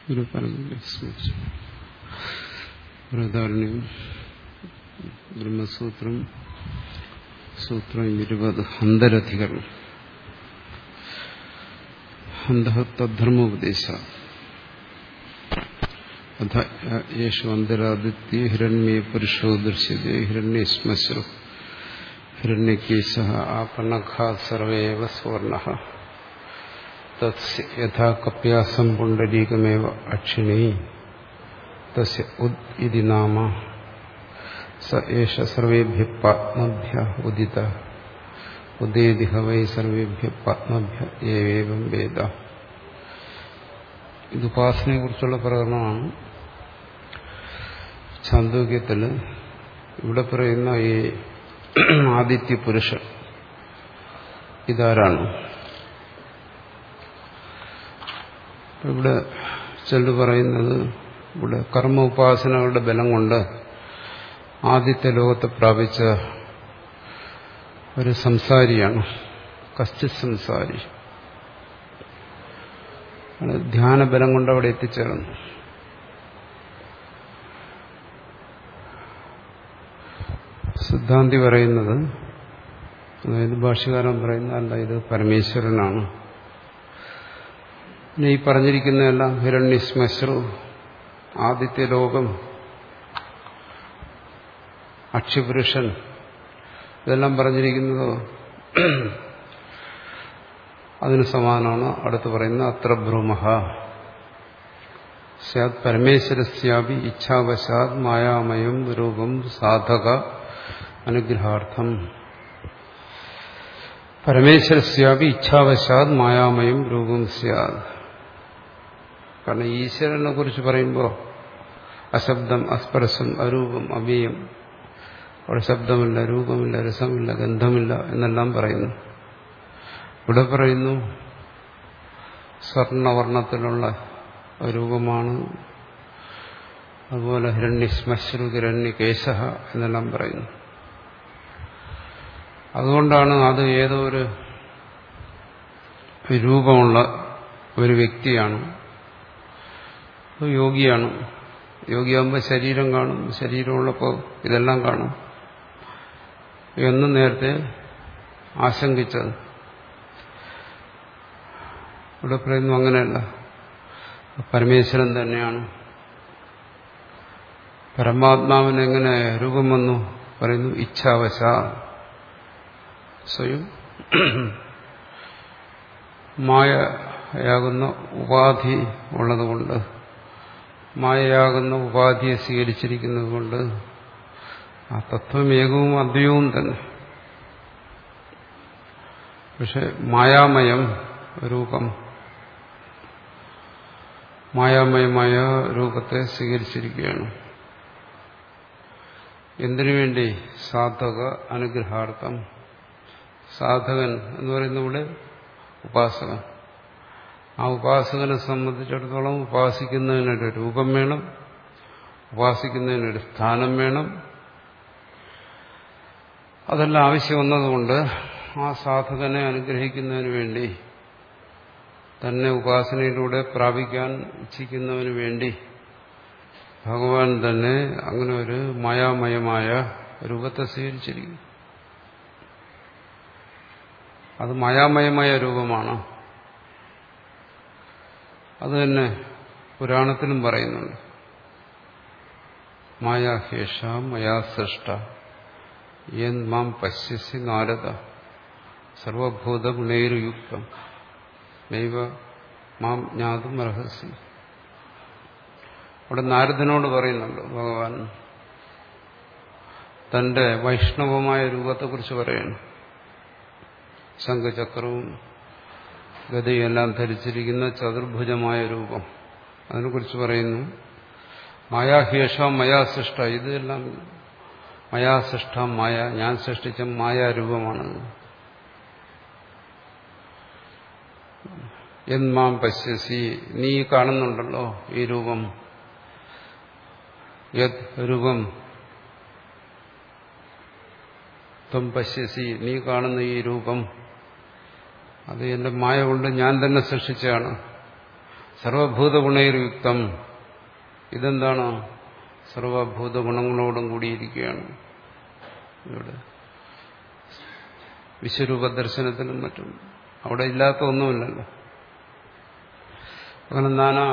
ഒരു പറഞ്ഞില്ലേ സ്മരിച്ചു ബൃഹദാരണ്യം ബ്രഹ്മസൂത്രം സൂത്രം ഇരുപത് അന്തരധികരണം അന്തഃ തദ്ധർമ്മോപദേശ അഥ യേശു അന്തരാദിത്യ ഹിരണ്യേ പുരുഷോ ദൃശ്യത്തെ ഹിരണ്യശ്മശ്രു ഹിരണ്യകേശ ആപണഘാ സർവേവ സുവർണ യഥാ കപ്യാസം പുണ്ടരീകമേവ അക്ഷിണി തസ്യ ഉദ് ഇതി നാമ സ ഏഷ സർവേഭ്യ പാത്മഭ്യ ഉദിത ഉദേദിഹ വൈ സർവേഭ്യ പാത്മഭ്യ ഏവേവം വേദ ഇത് ഉപാസനയെ കുറിച്ചുള്ള പ്രകടനമാണ് ചാന്തോക്യത്തിൽ ഇവിടെ പറയുന്ന ഈ ആദിത്യ പുരുഷൻ ഇതാരാണ് ഇവിടെ ചെല്ലു പറയുന്നത് ഇവിടെ കർമ്മ ഉപാസനകളുടെ ബലം കൊണ്ട് ആദ്യത്തെ ലോകത്തെ പ്രാപിച്ച ഒരു സംസാരിയാണ് കശ്ചി സംസാരി ധ്യാനബലം കൊണ്ട് അവിടെ എത്തിച്ചേർന്നു സിദ്ധാന്തി പറയുന്നത് അതായത് ഭാഷ്യകാരൻ പറയുന്ന അല്ല ഇത് പരമേശ്വരനാണ് പിന്നെ ഈ പറഞ്ഞിരിക്കുന്നതെല്ലാം ഹിരണ്യശ്മശ്രു ആദിത്യ ലോകം അക്ഷിപുരുഷൻ ഇതെല്ലാം പറഞ്ഞിരിക്കുന്നതോ അതിന് സമാനമാണ് അടുത്ത് പറയുന്ന അത്ര ഭ്രൂമഹ സ്യാത് പരമേശ്വരസ്യാപി ഇച്ഛാവശാത് മായാമയം രൂപം സാധക അനുഗ്രഹാർത്ഥം പരമേശ്വരസ്യാപി ഇച്ഛാവശാത് മായാമയം രൂപം സ്യാത് കാരണം ഈശ്വരനെ കുറിച്ച് പറയുമ്പോൾ അശബ്ദം അസ്പർശം അരൂപം അവ്യയം അവിടെ ശബ്ദമില്ല രൂപമില്ല രസമില്ല ഗന്ധമില്ല എന്നെല്ലാം പറയുന്നു ഇവിടെ പറയുന്നു സ്വർണവർണ്ണത്തിലുള്ള രൂപമാണ് അതുപോലെ ഹിരണ്യശ്മശ്രു ഹിരണ്യകേശ എന്നെല്ലാം പറയുന്നു അതുകൊണ്ടാണ് അത് ഏതോ ഒരു രൂപമുള്ള ഒരു വ്യക്തിയാണ് യോഗിയാണ് യോഗിയാകുമ്പോൾ ശരീരം കാണും ശരീരമുള്ളപ്പോൾ ഇതെല്ലാം കാണും എന്ന് നേരത്തെ ആശങ്കിച്ചത് ഇവിടെ പറയുന്നു അങ്ങനെയല്ല പരമേശ്വരൻ തന്നെയാണ് പരമാത്മാവിന് എങ്ങനെ രൂപം വന്നു പറയുന്നു ഇച്ഛാവശ സ്വയം മായയാകുന്ന ഉപാധി ഉള്ളതുകൊണ്ട് മായയാകുന്ന ഉപാധിയെ സ്വീകരിച്ചിരിക്കുന്നത് കൊണ്ട് ആ തത്വം ഏകവും അദ്വയവും തന്നെ പക്ഷെ മായാമയം രൂപം മായാമയമായ രൂപത്തെ സ്വീകരിച്ചിരിക്കുകയാണ് എന്തിനു വേണ്ടി സാധക അനുഗ്രഹാർത്ഥം സാധകൻ എന്ന് പറയുന്ന ഇവിടെ ഉപാസകൻ ആ ഉപാസകനെ സംബന്ധിച്ചിടത്തോളം ഉപാസിക്കുന്നതിനൊരു രൂപം വേണം ഉപാസിക്കുന്നതിനൊരു സ്ഥാനം വേണം അതെല്ലാം ആവശ്യം വന്നതുകൊണ്ട് ആ സാധകനെ അനുഗ്രഹിക്കുന്നതിന് വേണ്ടി തന്നെ ഉപാസനയിലൂടെ പ്രാപിക്കാൻ ഇച്ഛിക്കുന്നതിന് വേണ്ടി ഭഗവാൻ തന്നെ അങ്ങനെ ഒരു മായാമയമായ രൂപത്തെ സ്വീകരിച്ചിരിക്കുന്നു അത് മായാമയമായ രൂപമാണ് അത് തന്നെ പുരാണത്തിലും പറയുന്നുണ്ട് മായാഹേഷ മയാ സൃഷ്ട യൻ മാം പശ്യസി നാരദ സർവഭൂത ഗുണേരുയുക്തം ദൈവ മാം ജ്ഞാതും അർഹസി അവിടെ നാരദനോട് പറയുന്നുണ്ട് ഭഗവാൻ തന്റെ വൈഷ്ണവമായ രൂപത്തെക്കുറിച്ച് പറയണം ശംഖചക്രവും ഗതയെല്ലാം ധരിച്ചിരിക്കുന്ന ചതുർഭുജമായ രൂപം അതിനെക്കുറിച്ച് പറയുന്നു മായാഹേഷ മയാ സൃഷ്ട ഇതെല്ലാം മയാ സൃഷ്ട മായ ഞാൻ സൃഷ്ടിച്ച മായാരൂപമാണ് എന്മാം പശ്യസി നീ കാണുന്നുണ്ടല്ലോ ഈ രൂപം യത് രൂപം ത്വം പശ്യസി നീ കാണുന്ന ഈ രൂപം അത് എന്റെ മായ കൊണ്ട് ഞാൻ തന്നെ സൃഷ്ടിച്ചതാണ് സർവഭൂത ഗുണയുക്തം ഇതെന്താണ് സർവഭൂത ഗുണങ്ങളോടും കൂടിയിരിക്കുകയാണ് ഇവിടെ വിശ്വരൂപ ദർശനത്തിനും മറ്റും അവിടെ ഇല്ലാത്ത ഒന്നുമില്ലല്ലോ അങ്ങനെ നാനാ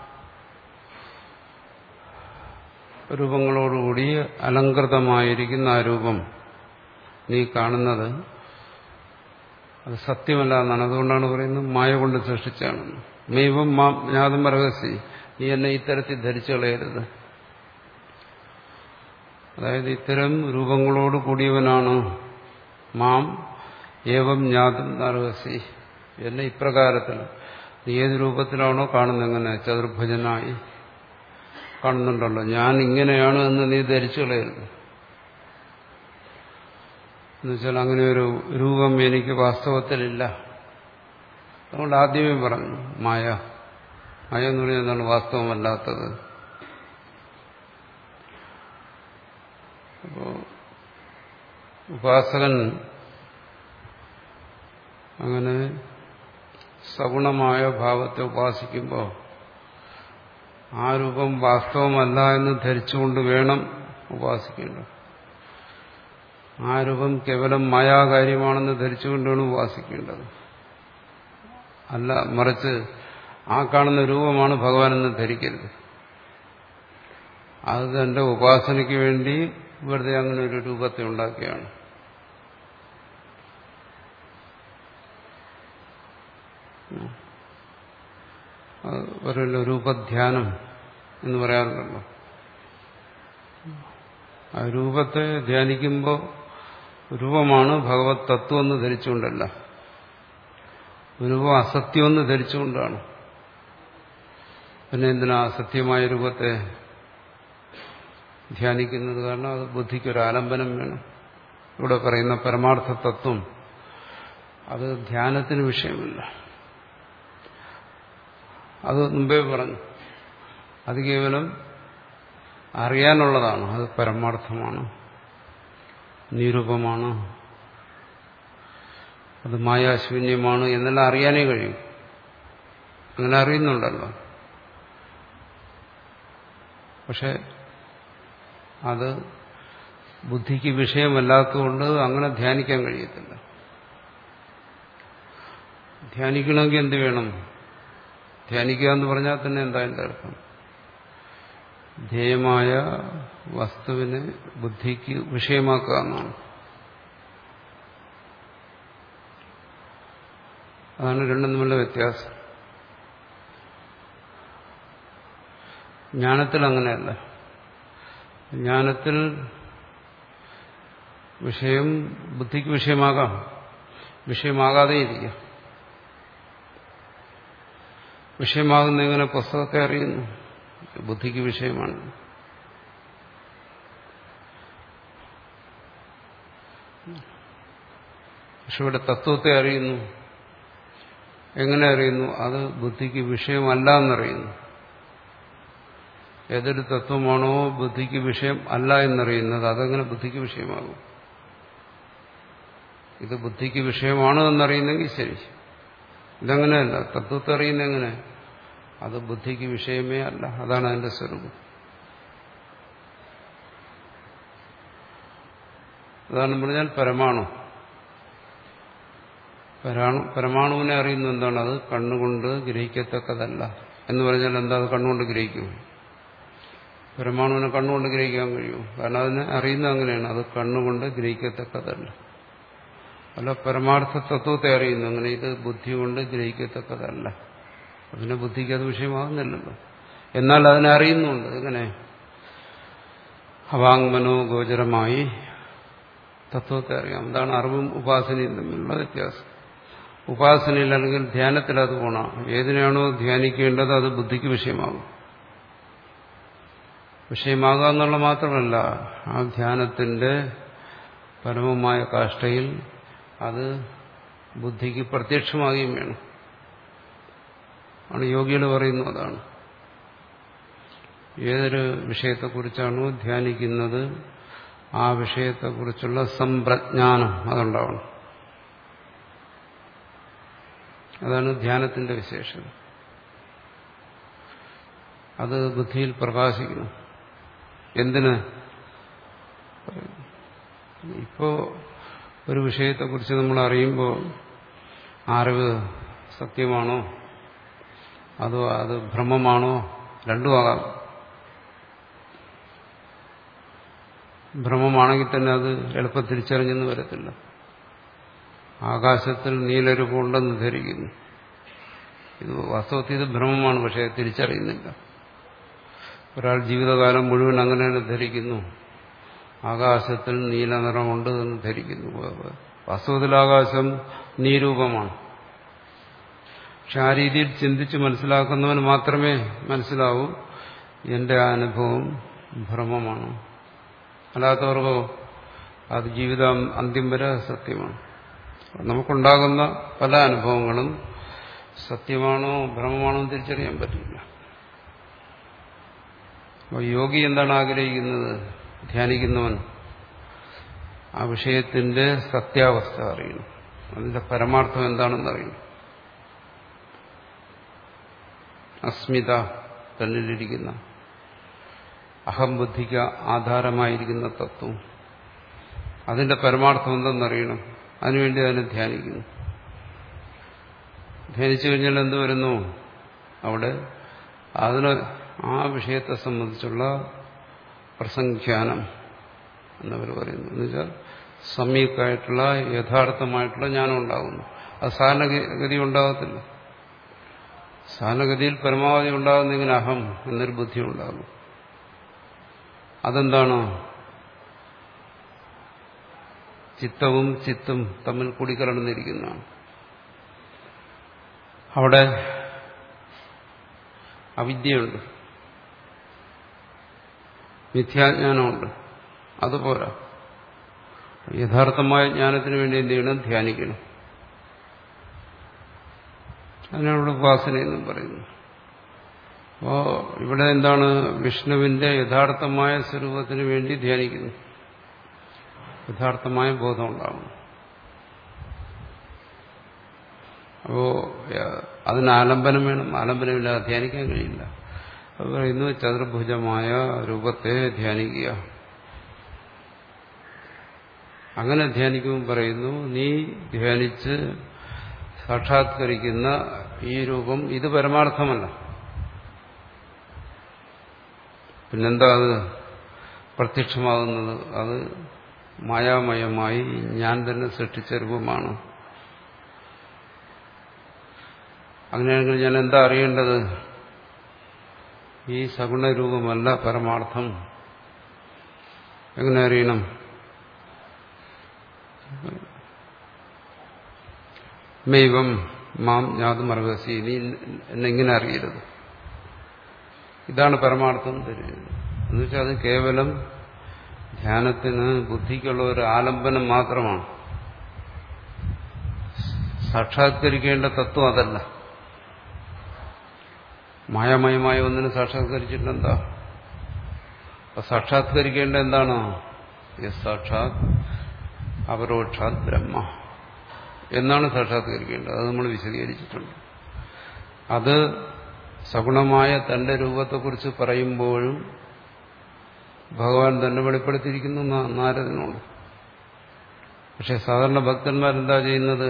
രൂപങ്ങളോടുകൂടി അലങ്കൃതമായിരിക്കുന്ന ആ രൂപം നീ കാണുന്നത് അത് സത്യമല്ല എന്നാണ് അതുകൊണ്ടാണ് പറയുന്നത് മായ കൊണ്ട് സൃഷ്ടിച്ചാണെന്ന് മൈവം മാം ജ്ഞാതം രഹസ്യ നീ എന്നെ ഇത്തരത്തിൽ ധരിച്ചു കളയരുത് അതായത് ഇത്തരം രൂപങ്ങളോട് കൂടിയവനാണ് മാം ഏവം ജ്ഞാതം നരഹസി എന്നെ ഇപ്രകാരത്തിൽ നീ ഏത് രൂപത്തിലാണോ കാണുന്നത് എങ്ങനെ ചതുർഭുജനായി കാണുന്നുണ്ടല്ലോ ഞാൻ ഇങ്ങനെയാണ് എന്ന് നീ ധരിച്ചു കളയരുത് എന്നുവെച്ചാൽ അങ്ങനെ ഒരു രൂപം എനിക്ക് വാസ്തവത്തിലില്ല അതുകൊണ്ട് ആദ്യമേ പറഞ്ഞു മായ മായ എന്ന് പറഞ്ഞാൽ എന്താണ് വാസ്തവമല്ലാത്തത് അപ്പോ ഉപാസകൻ അങ്ങനെ സഗുണമായ ഭാവത്തെ ഉപാസിക്കുമ്പോൾ ആ രൂപം വാസ്തവമല്ല എന്ന് ധരിച്ചുകൊണ്ട് വേണം ഉപാസിക്കേണ്ടത് ആ രൂപം കേവലം മായാകാര്യമാണെന്ന് ധരിച്ചുകൊണ്ട് വേണം ഉപാസിക്കേണ്ടത് അല്ല മറിച്ച് ആ കാണുന്ന രൂപമാണ് ഭഗവാനെന്ന് ധരിക്കരുത് അത് തന്റെ ഉപാസനയ്ക്ക് വേണ്ടി വെറുതെ അങ്ങനെ ഒരു രൂപത്തെ ഉണ്ടാക്കിയാണ് പറയുമല്ലോ രൂപധ്യാനം എന്ന് പറയാറുണ്ടല്ലോ ആ രൂപത്തെ ധ്യാനിക്കുമ്പോൾ രൂപമാണ് ഭഗവത് തത്വം എന്ന് ധരിച്ചുകൊണ്ടല്ല രൂപം അസത്യമെന്ന് ധരിച്ചുകൊണ്ടാണ് പിന്നെ എന്തിനാ അസത്യമായ രൂപത്തെ ധ്യാനിക്കുന്നത് കാരണം അത് ബുദ്ധിക്കൊരു ആലംബനം വേണം ഇവിടെ പറയുന്ന പരമാർത്ഥ തത്വം അത് ധ്യാനത്തിന് വിഷയമല്ല അത് മുമ്പേ പറഞ്ഞു അത് കേവലം അറിയാനുള്ളതാണ് അത് പരമാർത്ഥമാണ് നിരൂപമാണ് അത് മായാശൂന്യമാണ് എന്നെല്ലാം അറിയാനേ കഴിയും അങ്ങനെ അറിയുന്നുണ്ടല്ലോ പക്ഷെ അത് ബുദ്ധിക്ക് വിഷയമല്ലാത്തതുകൊണ്ട് അങ്ങനെ ധ്യാനിക്കാൻ കഴിയത്തില്ല ധ്യാനിക്കണമെങ്കിൽ എന്ത് വേണം ധ്യാനിക്കുക എന്ന് പറഞ്ഞാൽ തന്നെ എന്താ എൻ്റെ അർത്ഥം ധ്യേയമായ വസ്തുവിനെ ബുദ്ധിക്ക് വിഷയമാക്കുക എന്നാണ് അതാണ് രണ്ടും തമ്മിലുള്ള വ്യത്യാസം ജ്ഞാനത്തിൽ അങ്ങനെയല്ല ജ്ഞാനത്തിൽ വിഷയം ബുദ്ധിക്ക് വിഷയമാകാം വിഷയമാകാതെ ഇരിക്കാം വിഷയമാകുന്ന എങ്ങനെ പുസ്തകത്തെ അറിയുന്നു ബുദ്ധിക്ക് വിഷയമാണ് പക്ഷെ ഇവിടെ തത്വത്തെ അറിയുന്നു എങ്ങനെ അറിയുന്നു അത് ബുദ്ധിക്ക് വിഷയമല്ല എന്നറിയുന്നു ഏതൊരു തത്വമാണോ ബുദ്ധിക്ക് വിഷയം അല്ല എന്നറിയുന്നത് അതെങ്ങനെ ബുദ്ധിക്ക് വിഷയമാകും ഇത് ബുദ്ധിക്ക് വിഷയമാണ് എന്നറിയുന്നെങ്കിൽ ശരി ഇതങ്ങനെയല്ല തത്വത്തെ അറിയുന്ന എങ്ങനെ അത് ബുദ്ധിക്ക് വിഷയമേ അല്ല അതാണ് അതിന്റെ സ്വരൂപം അതാണ് പറഞ്ഞാൽ പരമാണു പരമാണുവിനെ അറിയുന്ന എന്താണ് അത് കണ്ണുകൊണ്ട് ഗ്രഹിക്കത്തക്കതല്ല എന്ന് പറഞ്ഞാൽ എന്താ അത് കണ്ണുകൊണ്ട് ഗ്രഹിക്കും പരമാണുവിനെ കണ്ണുകൊണ്ട് ഗ്രഹിക്കാൻ കഴിയും കാരണം അതിനെ അറിയുന്നത് അങ്ങനെയാണ് അത് കണ്ണുകൊണ്ട് ഗ്രഹിക്കത്തക്കതല്ല അല്ല പരമാർത്ഥ തത്വത്തെ അറിയുന്നു അങ്ങനെ ഇത് ബുദ്ധി കൊണ്ട് ഗ്രഹിക്കത്തക്കതല്ല അതിനെ ബുദ്ധിക്ക് അത് വിഷയമാകുന്നില്ലല്ലോ എന്നാൽ അതിനെ അറിയുന്നുണ്ട് എങ്ങനെ അവാങ്മനോ ഗോചരമായി തത്വത്തെ അറിയാം അതാണ് അറിവും ഉപാസനയും തമ്മിലുള്ള വ്യത്യാസം ഉപാസനയിൽ അല്ലെങ്കിൽ ധ്യാനത്തിൽ അത് ഗുണം ഏതിനാണോ ധ്യാനിക്കേണ്ടത് അത് ബുദ്ധിക്ക് വിഷയമാകും വിഷയമാകുക എന്നുള്ള മാത്രമല്ല ആ ധ്യാനത്തിന്റെ പരമമായ കാഷ്ടയിൽ അത് ബുദ്ധിക്ക് പ്രത്യക്ഷമാകുകയും വേണം ആണ് യോഗികൾ പറയുന്നു അതാണ് ഏതൊരു വിഷയത്തെക്കുറിച്ചാണോ ധ്യാനിക്കുന്നത് ആ വിഷയത്തെക്കുറിച്ചുള്ള സമ്പ്രജ്ഞാനം അതുണ്ടാവണം അതാണ് ധ്യാനത്തിന്റെ വിശേഷത അത് ബുദ്ധിയിൽ പ്രകാശിക്കണം എന്തിന് ഇപ്പോ ഒരു വിഷയത്തെക്കുറിച്ച് നമ്മൾ അറിയുമ്പോൾ അറിവ് സത്യമാണോ അതോ അത് ഭ്രമമാണോ രണ്ടും ആകാം ഭ്രമമാണെങ്കിൽ തന്നെ അത് എളുപ്പം തിരിച്ചറിഞ്ഞെന്ന് വരത്തില്ല ആകാശത്തിൽ നീലരൂപമുണ്ടെന്ന് ധരിക്കുന്നു ഇത് വാസ്തവത്തിൽ ഇത് ഭ്രമമാണ് പക്ഷെ തിരിച്ചറിയുന്നില്ല ഒരാൾ ജീവിതകാലം മുഴുവൻ അങ്ങനെ തന്നെ ധരിക്കുന്നു ആകാശത്തിൽ നീല നിറമുണ്ട് എന്ന് ധരിക്കുന്നു വാസ്തവത്തിൽ ആകാശം നീരൂപമാണ് പക്ഷെ ആ രീതിയിൽ ചിന്തിച്ച് മനസ്സിലാക്കുന്നവന് മാത്രമേ മനസ്സിലാവൂ എന്റെ അനുഭവം ഭ്രമമാണ് അല്ലാത്തവർക്കോ അത് ജീവിതം അന്ത്യം വരെ സത്യമാണ് നമുക്കുണ്ടാകുന്ന പല അനുഭവങ്ങളും സത്യമാണോ ഭ്രമമാണോ എന്ന് തിരിച്ചറിയാൻ പറ്റില്ല അപ്പോൾ യോഗി എന്താണ് ആഗ്രഹിക്കുന്നത് ധ്യാനിക്കുന്നവൻ ആ വിഷയത്തിന്റെ സത്യാവസ്ഥ അറിയണം അതിന്റെ പരമാർത്ഥം എന്താണെന്ന് അറിയണം അസ്മിത തന്നിലിരിക്കുന്ന അഹംബുദ്ധിക്ക് ആധാരമായിരിക്കുന്ന തത്വം അതിന്റെ പരമാർത്ഥം എന്തെന്നറിയണം അതിനുവേണ്ടി അതിനെ ധ്യാനിക്കുന്നു ധ്യാനിച്ചു കഴിഞ്ഞാൽ എന്ത് വരുന്നു അവിടെ അതിന് ആ വിഷയത്തെ സംബന്ധിച്ചുള്ള പ്രസംഖ്യാനം എന്നവർ പറയുന്നു എന്നുവെച്ചാൽ സമീകായിട്ടുള്ള യഥാർത്ഥമായിട്ടുള്ള ജ്ഞാനം ഉണ്ടാകുന്നു അത് സാധാരണഗതി ഉണ്ടാകത്തില്ല സാധാരണഗതിയിൽ പരമാവധി ഉണ്ടാകുന്നെങ്കിൽ അഹം എന്നൊരു ബുദ്ധി ഉണ്ടാകും അതെന്താണ് ചിത്തവും ചിത്തും തമ്മിൽ കൂടിക്കലർന്നിരിക്കുന്നതാണ് അവിടെ അവിദ്യയുണ്ട് മിഥ്യാജ്ഞാനമുണ്ട് അതുപോരാ യഥാർത്ഥമായ ജ്ഞാനത്തിന് വേണ്ടി എന്ത് ചെയ്യണം ധ്യാനിക്കണം അതിനാണ് ഉപാസന എന്നും പറയുന്നു അപ്പോ ഇവിടെ എന്താണ് വിഷ്ണുവിന്റെ യഥാർത്ഥമായ സ്വരൂപത്തിന് വേണ്ടി ധ്യാനിക്കുന്നു യഥാർത്ഥമായ ബോധം ഉണ്ടാകുന്നു അപ്പോ അതിന് ആലംബനം വേണം ആലംബനമില്ലാതെ ധ്യാനിക്കാൻ കഴിയില്ല അത് പറയുന്നു ചതുർഭുജമായ രൂപത്തെ ധ്യാനിക്കുക അങ്ങനെ ധ്യാനിക്കുമ്പോൾ പറയുന്നു നീ ധ്യാനിച്ച് സാക്ഷാത്കരിക്കുന്ന ഈ രൂപം ഇത് പരമാർത്ഥമല്ല പിന്നെന്താ അത് പ്രത്യക്ഷമാകുന്നത് അത് മായാമയമായി ഞാൻ തന്നെ സൃഷ്ടിച്ച രൂപമാണ് അങ്ങനെയാണെങ്കിൽ ഞാൻ എന്താ അറിയേണ്ടത് ഈ സഗുണരൂപമല്ല പരമാർത്ഥം എങ്ങനെ അറിയണം മെയ്വം മാം ഞാതും അർഹസി നീ എന്നെങ്ങനെ അറിയരുത് ഇതാണ് പരമാർത്ഥം തരുന്നത് എന്നുവെച്ചാൽ അത് കേവലം ധ്യാനത്തിന് ബുദ്ധിക്കുള്ള ഒരു ആലംബനം മാത്രമാണ് സാക്ഷാത്കരിക്കേണ്ട തത്വം അതല്ല മായമയമായ ഒന്നിനെ സാക്ഷാത്കരിച്ചിട്ടെന്താ അപ്പൊ സാക്ഷാത്കരിക്കേണ്ട എന്താണോ യസ് സാക്ഷാത് അപരോക്ഷാത് ബ്രഹ്മ എന്നാണ് സാക്ഷാത്കരിക്കേണ്ടത് അത് നമ്മൾ വിശദീകരിച്ചിട്ടുണ്ട് അത് സഗുണമായ തന്റെ രൂപത്തെക്കുറിച്ച് പറയുമ്പോഴും ഭഗവാൻ തന്നെ വെളിപ്പെടുത്തിയിരിക്കുന്നു നാരദനോട് പക്ഷെ സാധാരണ ഭക്തന്മാരെന്താ ചെയ്യുന്നത്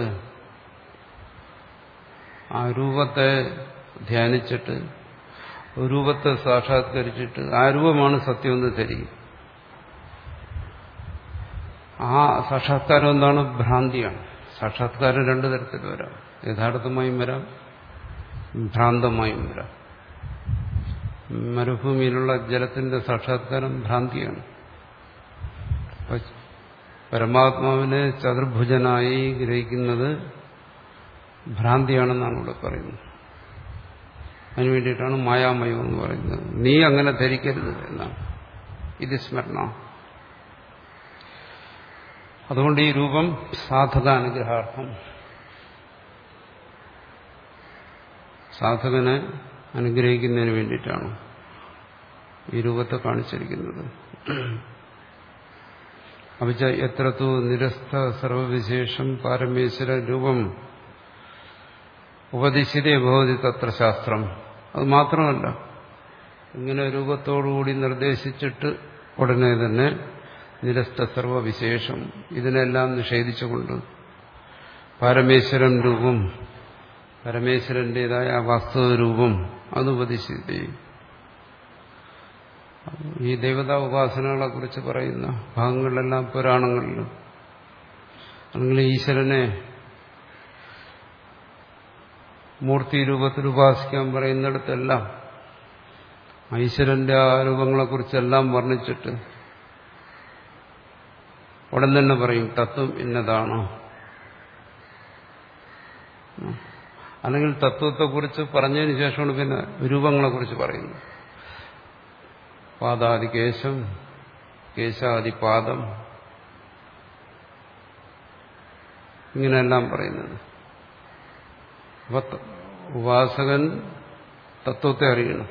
ആ രൂപത്തെ ധ്യാനിച്ചിട്ട് രൂപത്തെ സാക്ഷാത്കരിച്ചിട്ട് ആ രൂപമാണ് സത്യമെന്ന് ധരിക്കും ആ സാക്ഷാത്കാരം എന്താണ് ഭ്രാന്തിയാണ് സാക്ഷാത്കാരം രണ്ടു തരത്തിൽ വരാം യഥാർത്ഥമായും വരാം ഭ്രാന്തമായും വരാം മരുഭൂമിയിലുള്ള ജലത്തിന്റെ സാക്ഷാത്കാരം ഭ്രാന്തിയാണ് പരമാത്മാവിനെ ചതുർഭുജനായി ഗ്രഹിക്കുന്നത് ഭ്രാന്തിയാണെന്നാണ് ഇവിടെ പറയുന്നത് അതിനു വേണ്ടിയിട്ടാണ് മായാമയം എന്ന് പറയുന്നത് നീ അങ്ങനെ ധരിക്കരുത് എന്നാണ് ഇത് സ്മരണ അതുകൊണ്ട് ഈ രൂപം സാധക അനുഗ്രഹാർത്ഥം സാധകനെ അനുഗ്രഹിക്കുന്നതിന് വേണ്ടിയിട്ടാണ് ഈ രൂപത്തെ കാണിച്ചിരിക്കുന്നത് അവിച്ച എത്രത്തു നിരസ്ഥ സർവവിശേഷം പാരമേശ്വര രൂപം ഉപദിശിതേ ഭവതി തത്ര ശാസ്ത്രം അത് മാത്രമല്ല ഇങ്ങനെ രൂപത്തോടുകൂടി നിർദ്ദേശിച്ചിട്ട് ഉടനെ തന്നെ നിരസ്ത സർവവിശേഷം ഇതിനെല്ലാം നിഷേധിച്ചുകൊണ്ട് പരമേശ്വരൻ രൂപം പരമേശ്വരന്റേതായ ആ വാസ്തവരൂപം അത് ഉപദേശിച്ചു ഈ ദേവതാ ഉപാസനകളെ കുറിച്ച് പറയുന്ന ഭാഗങ്ങളിലെല്ലാം പുരാണങ്ങളിൽ അല്ലെങ്കിൽ ഈശ്വരനെ മൂർത്തി രൂപത്തിൽ ഉപാസിക്കാൻ പറയുന്നിടത്തെല്ലാം ഈശ്വരന്റെ ആ രൂപങ്ങളെക്കുറിച്ചെല്ലാം വർണ്ണിച്ചിട്ട് ഉടൻ തന്നെ പറയും തത്വം ഇന്നതാണ് അല്ലെങ്കിൽ തത്വത്തെക്കുറിച്ച് പറഞ്ഞതിന് ശേഷമാണ് പിന്നെ രൂപങ്ങളെക്കുറിച്ച് പറയുന്നത് പാദാദി കേശം കേശാദി പാദം ഇങ്ങനെയെല്ലാം പറയുന്നത് അപ്പൊ ഉപാസകൻ തത്വത്തെ അറിയണം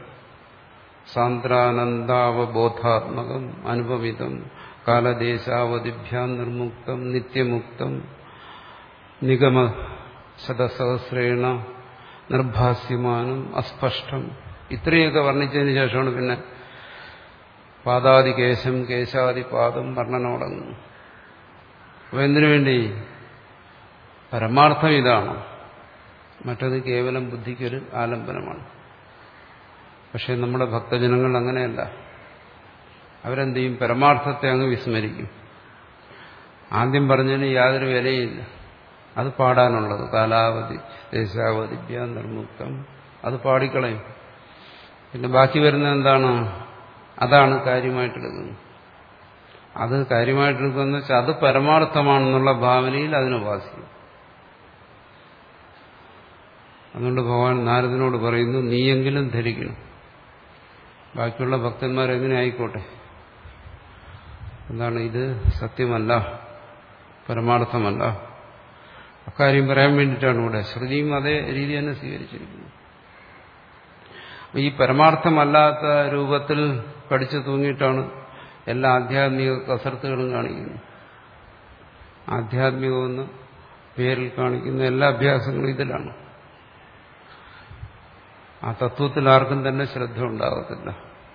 സാന്ദ്രാനന്ദാവബോധാത്മകം അനുപമിതം കാലദേശാവതിഭ്യാം നിർമുക്തം നിത്യമുക്തം നിഗമ ശതസഹസ്രേണ നിർഭാസ്യമാനം അസ്പഷ്ടം ഇത്രയൊക്കെ വർണ്ണിച്ചതിന് ശേഷമാണ് പിന്നെ പാദാദി കേശം കേശാദി പാദം വർണ്ണനോടങ്ങുന്നു അപ്പൊ എന്തിനു വേണ്ടി പരമാർത്ഥം ഇതാണ് മറ്റത് കേവലം ബുദ്ധിക്കൊരു ആലംബനമാണ് പക്ഷെ നമ്മുടെ ഭക്തജനങ്ങൾ അങ്ങനെയല്ല അവരെന്ത് ചെയ്യും പരമാർത്ഥത്തെ അങ്ങ് വിസ്മരിക്കും ആദ്യം പറഞ്ഞതിന് യാതൊരു വിലയില്ല അത് പാടാനുള്ളത് കാലാവധി ദേശാവധി നിർമുക്തം അത് പാടിക്കളയും പിന്നെ ബാക്കി വരുന്നത് എന്താണ് അതാണ് കാര്യമായിട്ടെടുക്കുന്നത് അത് കാര്യമായിട്ടെടുക്കുന്ന വെച്ചാൽ അത് പരമാർത്ഥമാണെന്നുള്ള ഭാവനയിൽ അതിനുപാസിക്കും അതുകൊണ്ട് ഭഗവാൻ നാരദനോട് പറയുന്നു നീയെങ്കിലും ധരിക്കണം ബാക്കിയുള്ള ഭക്തന്മാരെങ്ങനെ ആയിക്കോട്ടെ എന്താണ് ഇത് സത്യമല്ല പരമാർത്ഥമല്ല അക്കാര്യം പറയാൻ വേണ്ടിയിട്ടാണ് ഇവിടെ ശ്രുതിയും അതേ രീതി തന്നെ സ്വീകരിച്ചിരിക്കുന്നത് ഈ പരമാർത്ഥമല്ലാത്ത രൂപത്തിൽ കടിച്ചു തൂങ്ങിയിട്ടാണ് എല്ലാ ആധ്യാത്മിക കസർത്തുകളും കാണിക്കുന്നത് ആധ്യാത്മികമെന്ന് പേരിൽ കാണിക്കുന്ന എല്ലാ അഭ്യാസങ്ങളും ഇതിലാണ് ആ തത്വത്തിൽ ആർക്കും തന്നെ ശ്രദ്ധ ഉണ്ടാകത്തില്ല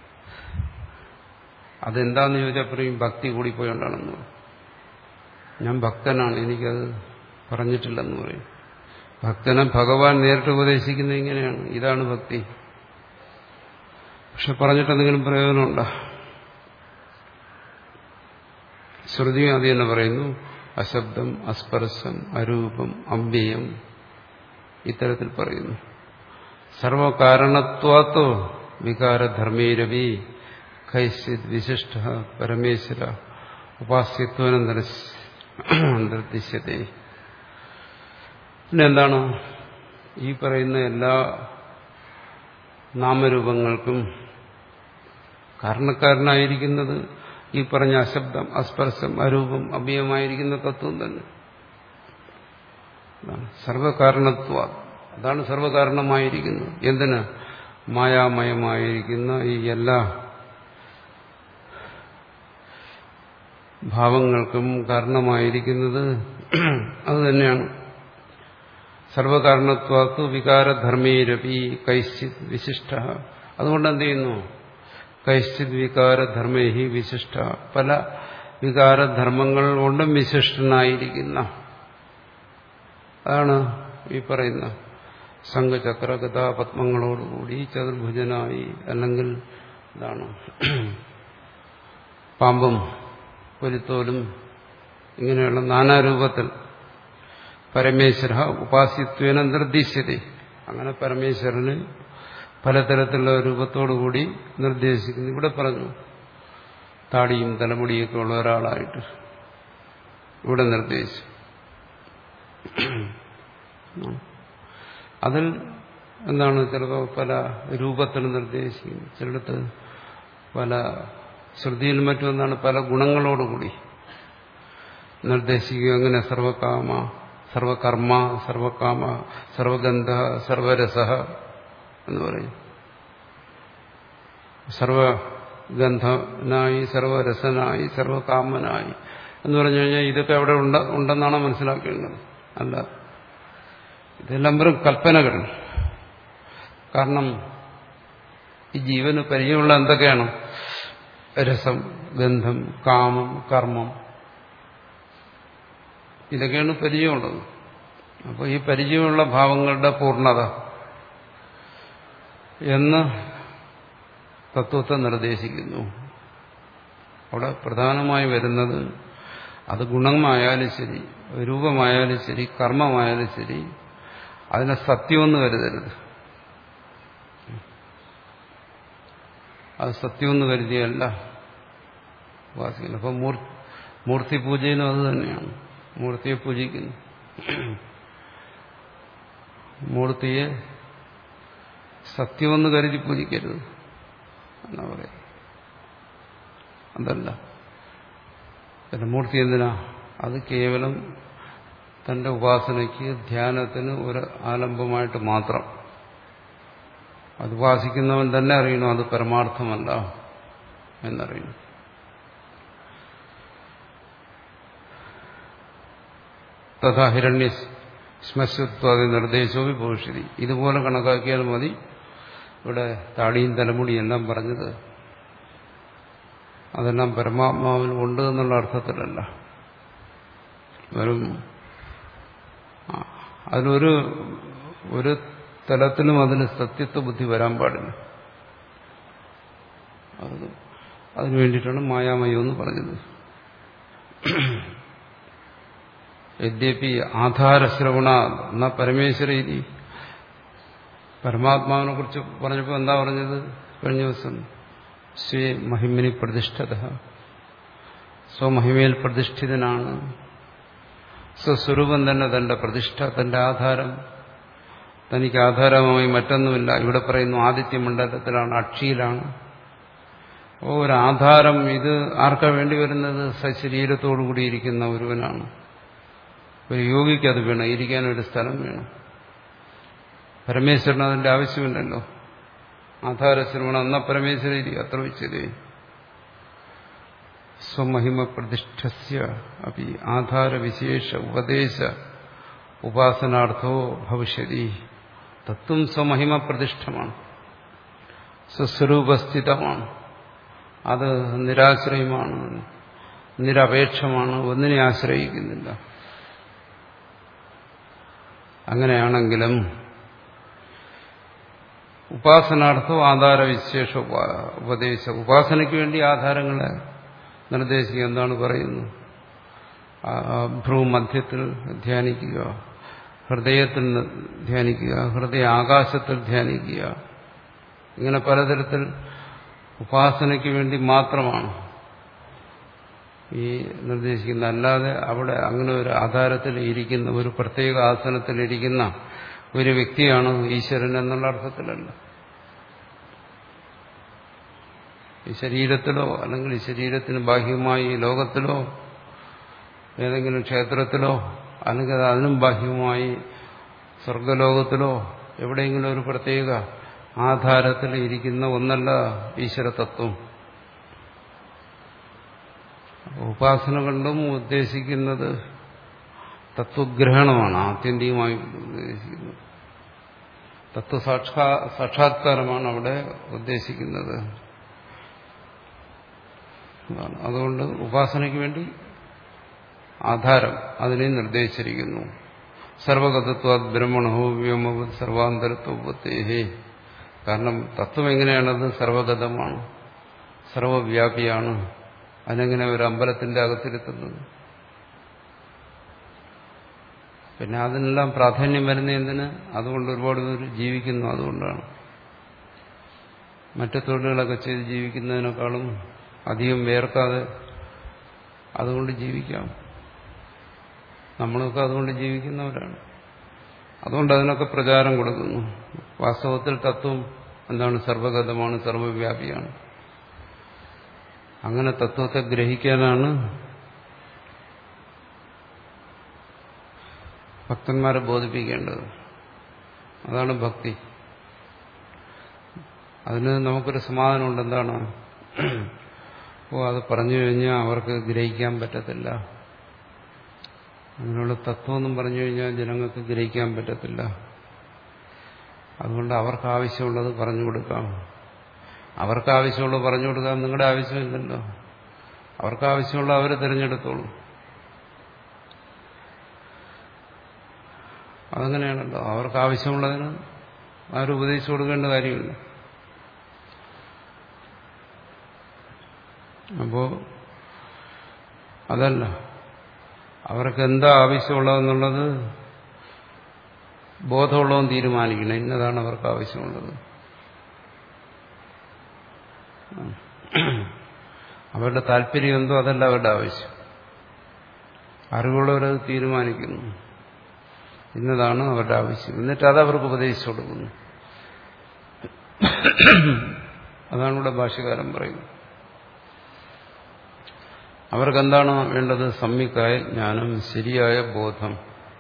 അതെന്താന്ന് ചോദിച്ചാൽ പറയും ഭക്തി കൂടിപ്പോയോണ്ടാണെന്ന് പറയും ഞാൻ ഭക്തനാണ് എനിക്കത് പറഞ്ഞിട്ടില്ലെന്ന് പറയും ഭക്തനെ ഭഗവാൻ നേരിട്ട് ഉപദേശിക്കുന്നത് ഇങ്ങനെയാണ് ഇതാണ് ഭക്തി പക്ഷെ പറഞ്ഞിട്ടെന്തെങ്കിലും പ്രയോജനമുണ്ടോ ശ്രുതിയും അത് തന്നെ പറയുന്നു അശബ്ദം അസ്പർശം അരൂപം അമ്പ്യം ഇത്തരത്തിൽ പറയുന്നു സർവകാരണത്വാത്തോ വികാരധർമ്മേരവി കൈശ്ചിത് വിശിഷ്ട പരമേശ്വര ഉപാസ്യത്വനന്തരദിശ്യത്തെ പിന്നെ എന്താണ് ഈ പറയുന്ന എല്ലാ നാമരൂപങ്ങൾക്കും കാരണക്കാരനായിരിക്കുന്നത് ഈ പറഞ്ഞ അശബ്ദം അസ്പർശം അരൂപം അഭയമായിരിക്കുന്ന തത്വം തന്നെ സർവകാരണത്വ അതാണ് സർവകാരണമായിരിക്കുന്നത് എന്തിന് മായാമയമായിരിക്കുന്ന ഈ എല്ലാ ഭാവങ്ങൾക്കും കാരണമായിരിക്കുന്നത് അത് തന്നെയാണ് സർവകാരണത്വാത്തു വികാരധർമ്മേരപി കൈശ്ചിത് വിശിഷ്ട അതുകൊണ്ട് എന്ത് ചെയ്യുന്നു കൈശ്ചിത് വികാരധർമ്മേഹി വിശിഷ്ട പല വികാരധർമ്മങ്ങൾ കൊണ്ടും വിശിഷ്ടനായിരിക്കുന്ന അതാണ് ഈ പറയുന്ന സംഘചക്ര ഗതാപത്മങ്ങളോടുകൂടി ചതുർഭുജനായി അല്ലെങ്കിൽ എന്താണ് പാമ്പും പൊലിത്തോലും ഇങ്ങനെയുള്ള നാനാരൂപത്തിൽ പരമേശ്വര ഉപാസ്യത്വേന നിർദ്ദേശിച്ചത് അങ്ങനെ പരമേശ്വരന് പലതരത്തിലുള്ള രൂപത്തോടുകൂടി നിർദ്ദേശിക്കുന്നു ഇവിടെ പറഞ്ഞു താടിയും തലമുടിയൊക്കെ ഉള്ള ഒരാളായിട്ട് ഇവിടെ നിർദ്ദേശിച്ചു അതിൽ എന്താണ് ചിലപ്പോൾ പല രൂപത്തിൽ നിർദ്ദേശിക്കുന്നു ചിലടത്ത് പല ശ്രുതിയിൽ മറ്റൊന്നാണ് പല ഗുണങ്ങളോടുകൂടി നിർദ്ദേശിക്കുക അങ്ങനെ സർവകാമ സർവകർമ്മ സർവകാമ സർവഗന്ധ സർവരസ എന്ന് പറയും സർവഗന്ധനായി സർവരസനായി സർവകാമനായി എന്ന് പറഞ്ഞു കഴിഞ്ഞാൽ ഇതൊക്കെ അവിടെ ഉണ്ട ഉണ്ടെന്നാണ് മനസ്സിലാക്കേണ്ടത് അല്ല ഇതെല്ലാം വെറും കൽപ്പനകൾ കാരണം ഈ ജീവന് പരിചയമുള്ള എന്തൊക്കെയാണ് രസം ഗന്ധം കാമം കർമ്മം ഇതൊക്കെയാണ് പരിചയമുള്ളത് അപ്പോൾ ഈ പരിചയമുള്ള ഭാവങ്ങളുടെ പൂർണ്ണത എന്ന് തത്വത്തെ നിർദ്ദേശിക്കുന്നു അവിടെ പ്രധാനമായി വരുന്നത് അത് ഗുണമായാലും ശരി രൂപമായാലും ശരി കർമ്മമായാലും ശരി അതിനെ സത്യമെന്ന് കരുതരുത് അത് സത്യമെന്ന് കരുതിയല്ല ഉപാസിക്കുന്നത് അപ്പം മൂർത്തി പൂജയിലും അത് തന്നെയാണ് മൂർത്തിയെ പൂജിക്കുന്നു മൂർത്തിയെ സത്യമെന്ന് കരുതി പൂജിക്കരുത് എന്നാ പറയാം അതല്ല പിന്നെ മൂർത്തി എന്തിനാ അത് കേവലം തന്റെ ഉപാസനയ്ക്ക് ധ്യാനത്തിന് ഒരു ആലംബമായിട്ട് മാത്രം അത് ഉപാസിക്കുന്നവൻ തന്നെ അറിയണം അത് പരമാർത്ഥമല്ല എന്നറിയണം തഥാ ഹിരണ്യ ശ്മശ്വത്വാദി നിർദ്ദേശവും ഭവിഷ്യതി ഇതുപോലെ കണക്കാക്കിയാൽ മതി ഇവിടെ താടിയും തലമുടിയും എല്ലാം പറഞ്ഞത് അതെല്ലാം പരമാത്മാവിൽ ഉണ്ട് എന്നുള്ള അർത്ഥത്തിലല്ല വെറും അതിലൊരു ഒരു തലത്തിലും അതിന് സത്യത്വ ബുദ്ധി വരാൻ പാടില്ല അത് അതിനു വേണ്ടിയിട്ടാണ് മായാമയം എന്ന് പറഞ്ഞത് യദ്യപി ആധാരശ്രവണ എന്ന പരമേശ്വര ഇതി പരമാത്മാവിനെ കുറിച്ച് പറഞ്ഞപ്പോൾ എന്താ പറഞ്ഞത് കഴിഞ്ഞ ദിവസം സ്വേ മഹിമിനി പ്രതിഷ്ഠത സ്വമഹിമയിൽ പ്രതിഷ്ഠിതനാണ് സ്വസ്വരൂപം തന്നെ തന്റെ പ്രതിഷ്ഠ തന്റെ ആധാരം തനിക്ക് ആധാരമായി മറ്റൊന്നുമില്ല ഇവിടെ പറയുന്നു ആദിത്യമണ്ഡലത്തിലാണ് അക്ഷിയിലാണ് ഒരാധാരം ഇത് ആർക്കാ വേണ്ടി വരുന്നത് സശരീരത്തോടുകൂടി ഇരിക്കുന്ന ഒരുവനാണ് ഒരു യോഗിക്ക് അത് വേണം ഇരിക്കാൻ ഒരു സ്ഥലം വേണം പരമേശ്വരന് അതിന്റെ ആവശ്യമില്ലല്ലോ ആധാരശ്രവണം എന്ന പരമേശ്വരി അത്ര വെച്ചത് സ്വമഹിമ പ്രതിഷ്ഠസ്യ അപ്പി ആധാരവിശേഷ ഉപദേശ ഉപാസനാർത്ഥോ ഭവിഷ്യതി തത്വം സ്വമഹിമ പ്രതിഷ്ഠമാണ് സ്വസ്വരൂപസ്ഥിതമാണ് അത് നിരാശ്രയമാണ് നിരപേക്ഷമാണ് ഒന്നിനെ ആശ്രയിക്കുന്നില്ല അങ്ങനെയാണെങ്കിലും ഉപാസനാർത്ഥം ആധാരവിശേഷ ഉപദേശ ഉപാസനയ്ക്ക് വേണ്ടി ആധാരങ്ങളെ നിർദ്ദേശിക്കുക എന്താണ് പറയുന്നത് ഭ്രൂമധ്യത്തിൽ ധ്യാനിക്കുക ഹൃദയത്തിൽ ധ്യാനിക്കുക ഹൃദയ ആകാശത്തിൽ ധ്യാനിക്കുക ഇങ്ങനെ പലതരത്തിൽ ഉപാസനയ്ക്ക് വേണ്ടി മാത്രമാണ് ഈ നിർദ്ദേശിക്കുന്ന അല്ലാതെ അവിടെ അങ്ങനെ ഒരു ആധാരത്തിൽ ഇരിക്കുന്ന ഒരു പ്രത്യേക ആസനത്തിൽ ഇരിക്കുന്ന ഒരു വ്യക്തിയാണ് ഈശ്വരൻ എന്നുള്ള അർത്ഥത്തിലല്ല ഈ ശരീരത്തിലോ അല്ലെങ്കിൽ ഈ ശരീരത്തിന് ബാഹ്യമായി ഈ ലോകത്തിലോ ഏതെങ്കിലും ക്ഷേത്രത്തിലോ അല്ലെങ്കിൽ അതിനും ബാഹ്യമായി സ്വർഗലോകത്തിലോ എവിടെയെങ്കിലും ഒരു പ്രത്യേക ആധാരത്തിൽ ഇരിക്കുന്ന ഒന്നല്ല ഈശ്വരതത്വം ഉപാസന കൊണ്ടും ഉദ്ദേശിക്കുന്നത് തത്വഗ്രഹണമാണ് ആത്യന്തികമായി ഉദ്ദേശിക്കുന്നത് തത്വസാക്ഷാ സാക്ഷാത്കാരമാണ് അവിടെ ഉദ്ദേശിക്കുന്നത് അതുകൊണ്ട് ഉപാസനയ്ക്ക് വേണ്ടി ആധാരം അതിനെ നിർദ്ദേശിച്ചിരിക്കുന്നു സർവഗതത്വ ബ്രഹ്മണോ വ്യോമവത് സർവാന്തരത്വത്തേഹേ കാരണം തത്വം എങ്ങനെയാണത് സർവഗതമാണ് സർവവ്യാപിയാണ് അതിനെങ്ങനെ ഒരു അമ്പലത്തിന്റെ അകത്തിരുത്തുന്നത് പിന്നെ അതിനെല്ലാം പ്രാധാന്യം വരുന്ന എന്തിന് അതുകൊണ്ട് ഒരുപാട് പേര് ജീവിക്കുന്നു അതുകൊണ്ടാണ് മറ്റു തൊഴിലുകളൊക്കെ ചെയ്ത് ജീവിക്കുന്നതിനേക്കാളും അധികം വേർക്കാതെ അതുകൊണ്ട് ജീവിക്കാം നമ്മളൊക്കെ അതുകൊണ്ട് ജീവിക്കുന്നവരാണ് അതുകൊണ്ട് അതിനൊക്കെ പ്രചാരം കൊടുക്കുന്നു വാസ്തവത്തിൽ തത്വം എന്താണ് സർവഗതമാണ് സർവവ്യാപിയാണ് അങ്ങനെ തത്വത്തെ ഗ്രഹിക്കാനാണ് ഭക്തന്മാരെ ബോധിപ്പിക്കേണ്ടത് അതാണ് ഭക്തി അതിന് നമുക്കൊരു സമാധാനമുണ്ട് എന്താണ് ഓ അത് പറഞ്ഞു കഴിഞ്ഞാൽ അവർക്ക് ഗ്രഹിക്കാൻ പറ്റത്തില്ല അങ്ങനെയുള്ള തത്വമൊന്നും പറഞ്ഞു കഴിഞ്ഞാൽ ജനങ്ങൾക്ക് ഗ്രഹിക്കാൻ പറ്റത്തില്ല അതുകൊണ്ട് അവർക്ക് ആവശ്യമുള്ളത് പറഞ്ഞു കൊടുക്കാം അവർക്ക് ആവശ്യമുള്ള പറഞ്ഞു കൊടുക്കാൻ നിങ്ങളുടെ ആവശ്യമില്ലല്ലോ അവർക്ക് ആവശ്യമുള്ള അവർ തിരഞ്ഞെടുത്തോളൂ അതങ്ങനെയാണല്ലോ അവർക്ക് ആവശ്യമുള്ളതിന് ആരും ഉപദേശിച്ചു കൊടുക്കേണ്ട കാര്യമില്ല അപ്പോ അതല്ല അവർക്ക് എന്താ ആവശ്യമുള്ളതെന്നുള്ളത് ബോധമുള്ളവൻ തീരുമാനിക്കണം ഇന്നതാണ് അവർക്ക് ആവശ്യമുള്ളത് അവരുടെ താല്പര്യം എന്തോ അതല്ല അവരുടെ ആവശ്യം അറിവുള്ളവരത് തീരുമാനിക്കുന്നു ഇന്നതാണ് അവരുടെ ആവശ്യം എന്നിട്ട് അത് അവർക്ക് ഉപദേശിച്ചു കൊടുക്കുന്നു അതാണ് ഇവിടെ ഭാഷ്യകാരൻ പറയുന്നത് അവർക്ക് എന്താണ് വേണ്ടത് സമ്യക്കായ ജ്ഞാനം ശരിയായ ബോധം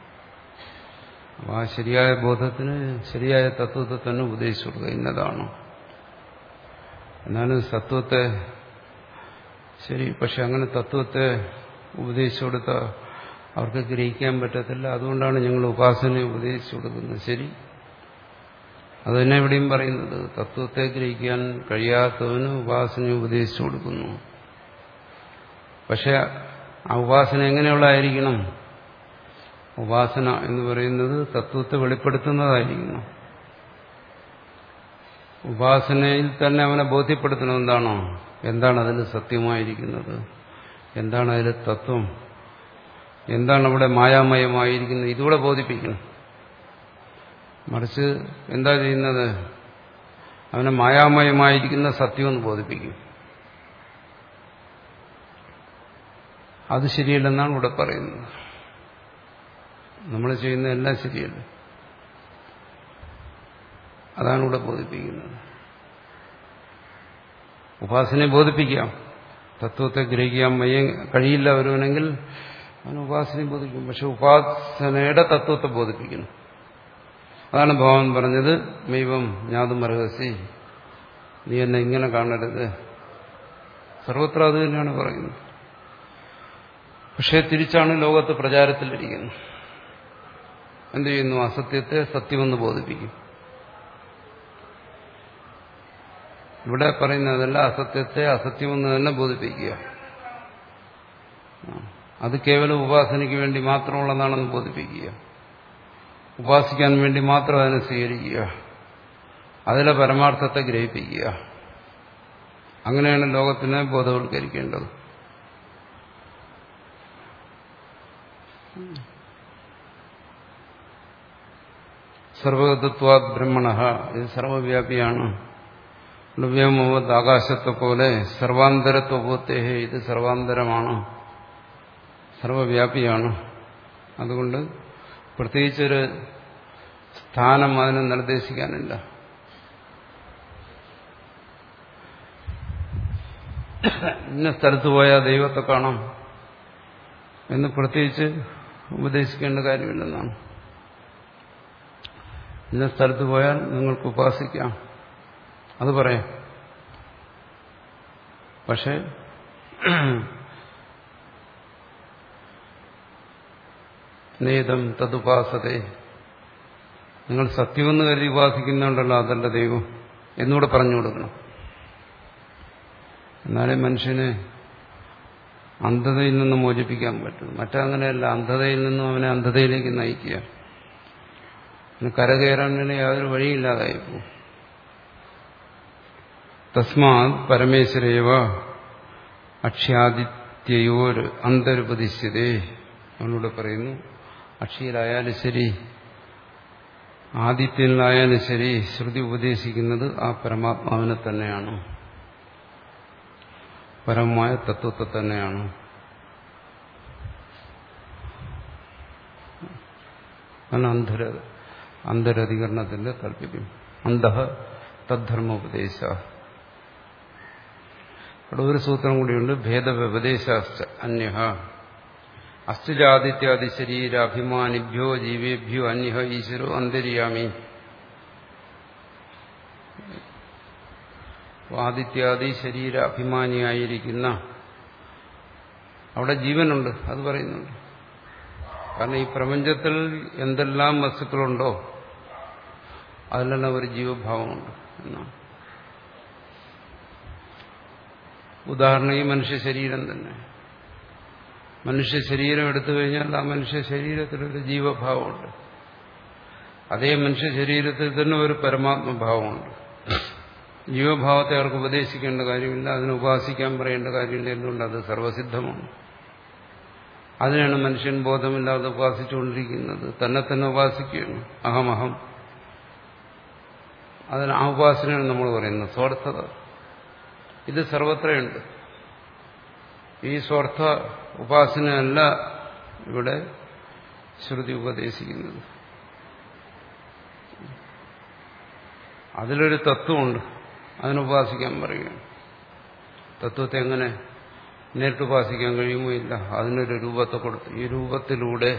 ആ ശരിയായ ബോധത്തിന് ശരിയായ തത്വത്തെ തന്നെ ഉപദേശിച്ചു കൊടുക്കുക ഇന്നതാണ് എന്നാലും തത്വത്തെ ശരി പക്ഷെ അങ്ങനെ തത്വത്തെ ഉപദേശിച്ചു കൊടുത്ത അവർക്ക് ഗ്രഹിക്കാൻ പറ്റത്തില്ല അതുകൊണ്ടാണ് ഞങ്ങൾ ഉപാസനയെ ഉപദേശിച്ചു കൊടുക്കുന്നത് ശരി അത് തന്നെ ഇവിടെയും പറയുന്നത് തത്വത്തെ ഗ്രഹിക്കാൻ കഴിയാത്തവന് ഉപാസനയെ ഉപദേശിച്ചു കൊടുക്കുന്നു പക്ഷെ ആ ഉപാസന എങ്ങനെയുള്ളതായിരിക്കണം ഉപാസന എന്ന് പറയുന്നത് തത്വത്തെ വെളിപ്പെടുത്തുന്നതായിരിക്കണം ഉപാസനയിൽ തന്നെ അവനെ ബോധ്യപ്പെടുത്തണം എന്താണോ എന്താണ് അതിൽ സത്യമായിരിക്കുന്നത് എന്താണ് അതിൽ തത്വം എന്താണ് അവിടെ മായാമയമായിരിക്കുന്നത് ഇതുകൂടെ ബോധിപ്പിക്കണം മറിച്ച് എന്താ ചെയ്യുന്നത് അവനെ മായാമയമായിരിക്കുന്ന സത്യമെന്ന് ബോധിപ്പിക്കും അത് ശരിയല്ലെന്നാണ് ഇവിടെ പറയുന്നത് നമ്മൾ ചെയ്യുന്ന എല്ലാം ശരിയല്ല അതാണ് ഇവിടെ ബോധിപ്പിക്കുന്നത് ഉപാസനയെ ബോധിപ്പിക്കാം തത്വത്തെ ഗ്രഹിക്കാൻ വയ്യ കഴിയില്ല ഒരുവനെങ്കിൽ അവന് ഉപാസനയെ ബോധിക്കും പക്ഷെ ഉപാസനയുടെ തത്വത്തെ ബോധിപ്പിക്കണം അതാണ് ഭഗവാൻ പറഞ്ഞത് മൈവം ഞാതും അർഹസി നീ എന്നെ ഇങ്ങനെ കാണരുത് സർവത്ര അത് തന്നെയാണ് പറയുന്നത് പക്ഷേ തിരിച്ചാണ് ലോകത്ത് പ്രചാരത്തിലിരിക്കുന്നത് എന്ത് ചെയ്യുന്നു അസത്യത്തെ സത്യമെന്ന് ബോധിപ്പിക്കും ഇവിടെ പറയുന്നതല്ല അസത്യത്തെ അസത്യമെന്ന് തന്നെ ബോധിപ്പിക്കുക അത് കേവലം ഉപാസനയ്ക്ക് വേണ്ടി മാത്രമുള്ളതാണെന്ന് ബോധിപ്പിക്കുക ഉപാസിക്കാൻ വേണ്ടി മാത്രം അതിനെ സ്വീകരിക്കുക അതിലെ പരമാർത്ഥത്തെ ഗ്രഹിപ്പിക്കുക അങ്ങനെയാണ് ലോകത്തിനെ ബോധവൽക്കരിക്കേണ്ടത് സർവഗതത്വാത് ബ്രഹ്മണ ഇത് സർവവ്യാപിയാണ് വ്യോമവത് ആകാശത്തെ പോലെ സർവാന്തരത്വബോധേഹ ഇത് സർവാന്തരമാണ് സർവവ്യാപിയാണ് അതുകൊണ്ട് പ്രത്യേകിച്ചൊരു സ്ഥാനം അതിനെ നിർദ്ദേശിക്കാനില്ല ഇന്ന സ്ഥലത്ത് പോയാൽ ദൈവത്തെ കാണാം എന്ന് പ്രത്യേകിച്ച് ഉപദേശിക്കേണ്ട കാര്യമില്ലെന്നാണ് ഇന്ന സ്ഥലത്ത് പോയാൽ നിങ്ങൾക്ക് ഉപാസിക്കാം അത് പറയാം പക്ഷെ നേതം തതുപാസതേ നിങ്ങൾ സത്യമെന്ന് കരുതി ഉപാസിക്കുന്നുണ്ടല്ലോ അതല്ല ദൈവം എന്നൂടെ പറഞ്ഞു കൊടുക്കണം എന്നാലേ മനുഷ്യനെ അന്ധതയിൽ നിന്ന് മോചിപ്പിക്കാൻ പറ്റും മറ്റങ്ങനെയല്ല അന്ധതയിൽ നിന്നും അവനെ അന്ധതയിലേക്ക് നയിക്കുക അവന് കരകയറാൻ വേണ്ടി യാതൊരു വഴിയില്ലാതായിപ്പോ തസ്മാത് പരമേശ്വരേവ അക്ഷ്യാദിത്യയോർ അന്തരുപതിശ്യതേ അവനോട് പറയുന്നു അക്ഷിയിലായാലും ശരി ആദിത്യനിലായാലും ശരി ശ്രുതി ഉപദേശിക്കുന്നത് ആ പരമാത്മാവിനെ തന്നെയാണ് പരമമായ തത്വത്തെ തന്നെയാണ് അതാണ് അന്ധര അന്തരധികരണത്തിന്റെ താല്പര്യം അന്ധ തദ്ധർമ്മോപദേശ അവിടെ ഒരു സൂത്രം കൂടിയുണ്ട് ഭേദവ്യപദേശാശ്ച അന്യ അസ്തുജാദിത്യാദി ശരീരാഭിമാനിഭ്യോ ജീവേഭ്യോ അന്യ ഈശ്വരോ അന്തര്യാമി ആദിത്യാദി ശരീര അഭിമാനിയായിരിക്കുന്ന അവിടെ ജീവനുണ്ട് അത് പറയുന്നുണ്ട് കാരണം ഈ പ്രപഞ്ചത്തിൽ എന്തെല്ലാം വസ്തുക്കളുണ്ടോ അതിലെല്ലാം ഒരു ജീവഭാവമുണ്ട് എന്നാണ് ഉദാഹരണം ഈ മനുഷ്യ ശരീരം തന്നെ മനുഷ്യ ശരീരം എടുത്തു കഴിഞ്ഞാൽ ആ മനുഷ്യ ശരീരത്തിലൊരു ജീവഭാവമുണ്ട് അതേ മനുഷ്യ ശരീരത്തിൽ തന്നെ ഒരു പരമാത്മഭാവമുണ്ട് ജീവഭാവത്തെ അവർക്ക് ഉപദേശിക്കേണ്ട കാര്യമില്ല അതിനെ ഉപാസിക്കാൻ പറയേണ്ട കാര്യമില്ല എന്തുകൊണ്ട് അത് സർവസിദ്ധമാണ് അതിനാണ് മനുഷ്യൻ ബോധമില്ലാതെ ഉപാസിച്ചുകൊണ്ടിരിക്കുന്നത് തന്നെ തന്നെ ഉപാസിക്കുകയാണ് അഹമഹം അതിന് ആ ഉപാസനയാണ് നമ്മൾ പറയുന്നത് സ്വാർത്ഥത ഇത് സർവത്രയുണ്ട് ഈ സ്വാർത്ഥ ഉപാസനയല്ല ഇവിടെ ശ്രുതി ഉപദേശിക്കുന്നത് അതിലൊരു തത്വമുണ്ട് അതിനുപാസിക്കാൻ പറയുകയാണ് തത്വത്തെ എങ്ങനെ നേരിട്ട് ഉപാസിക്കാൻ കഴിയുമോ ഇല്ല അതിനൊരു രൂപത്തെ കൊടുത്തു ഈ രൂപത്തിലൂടെ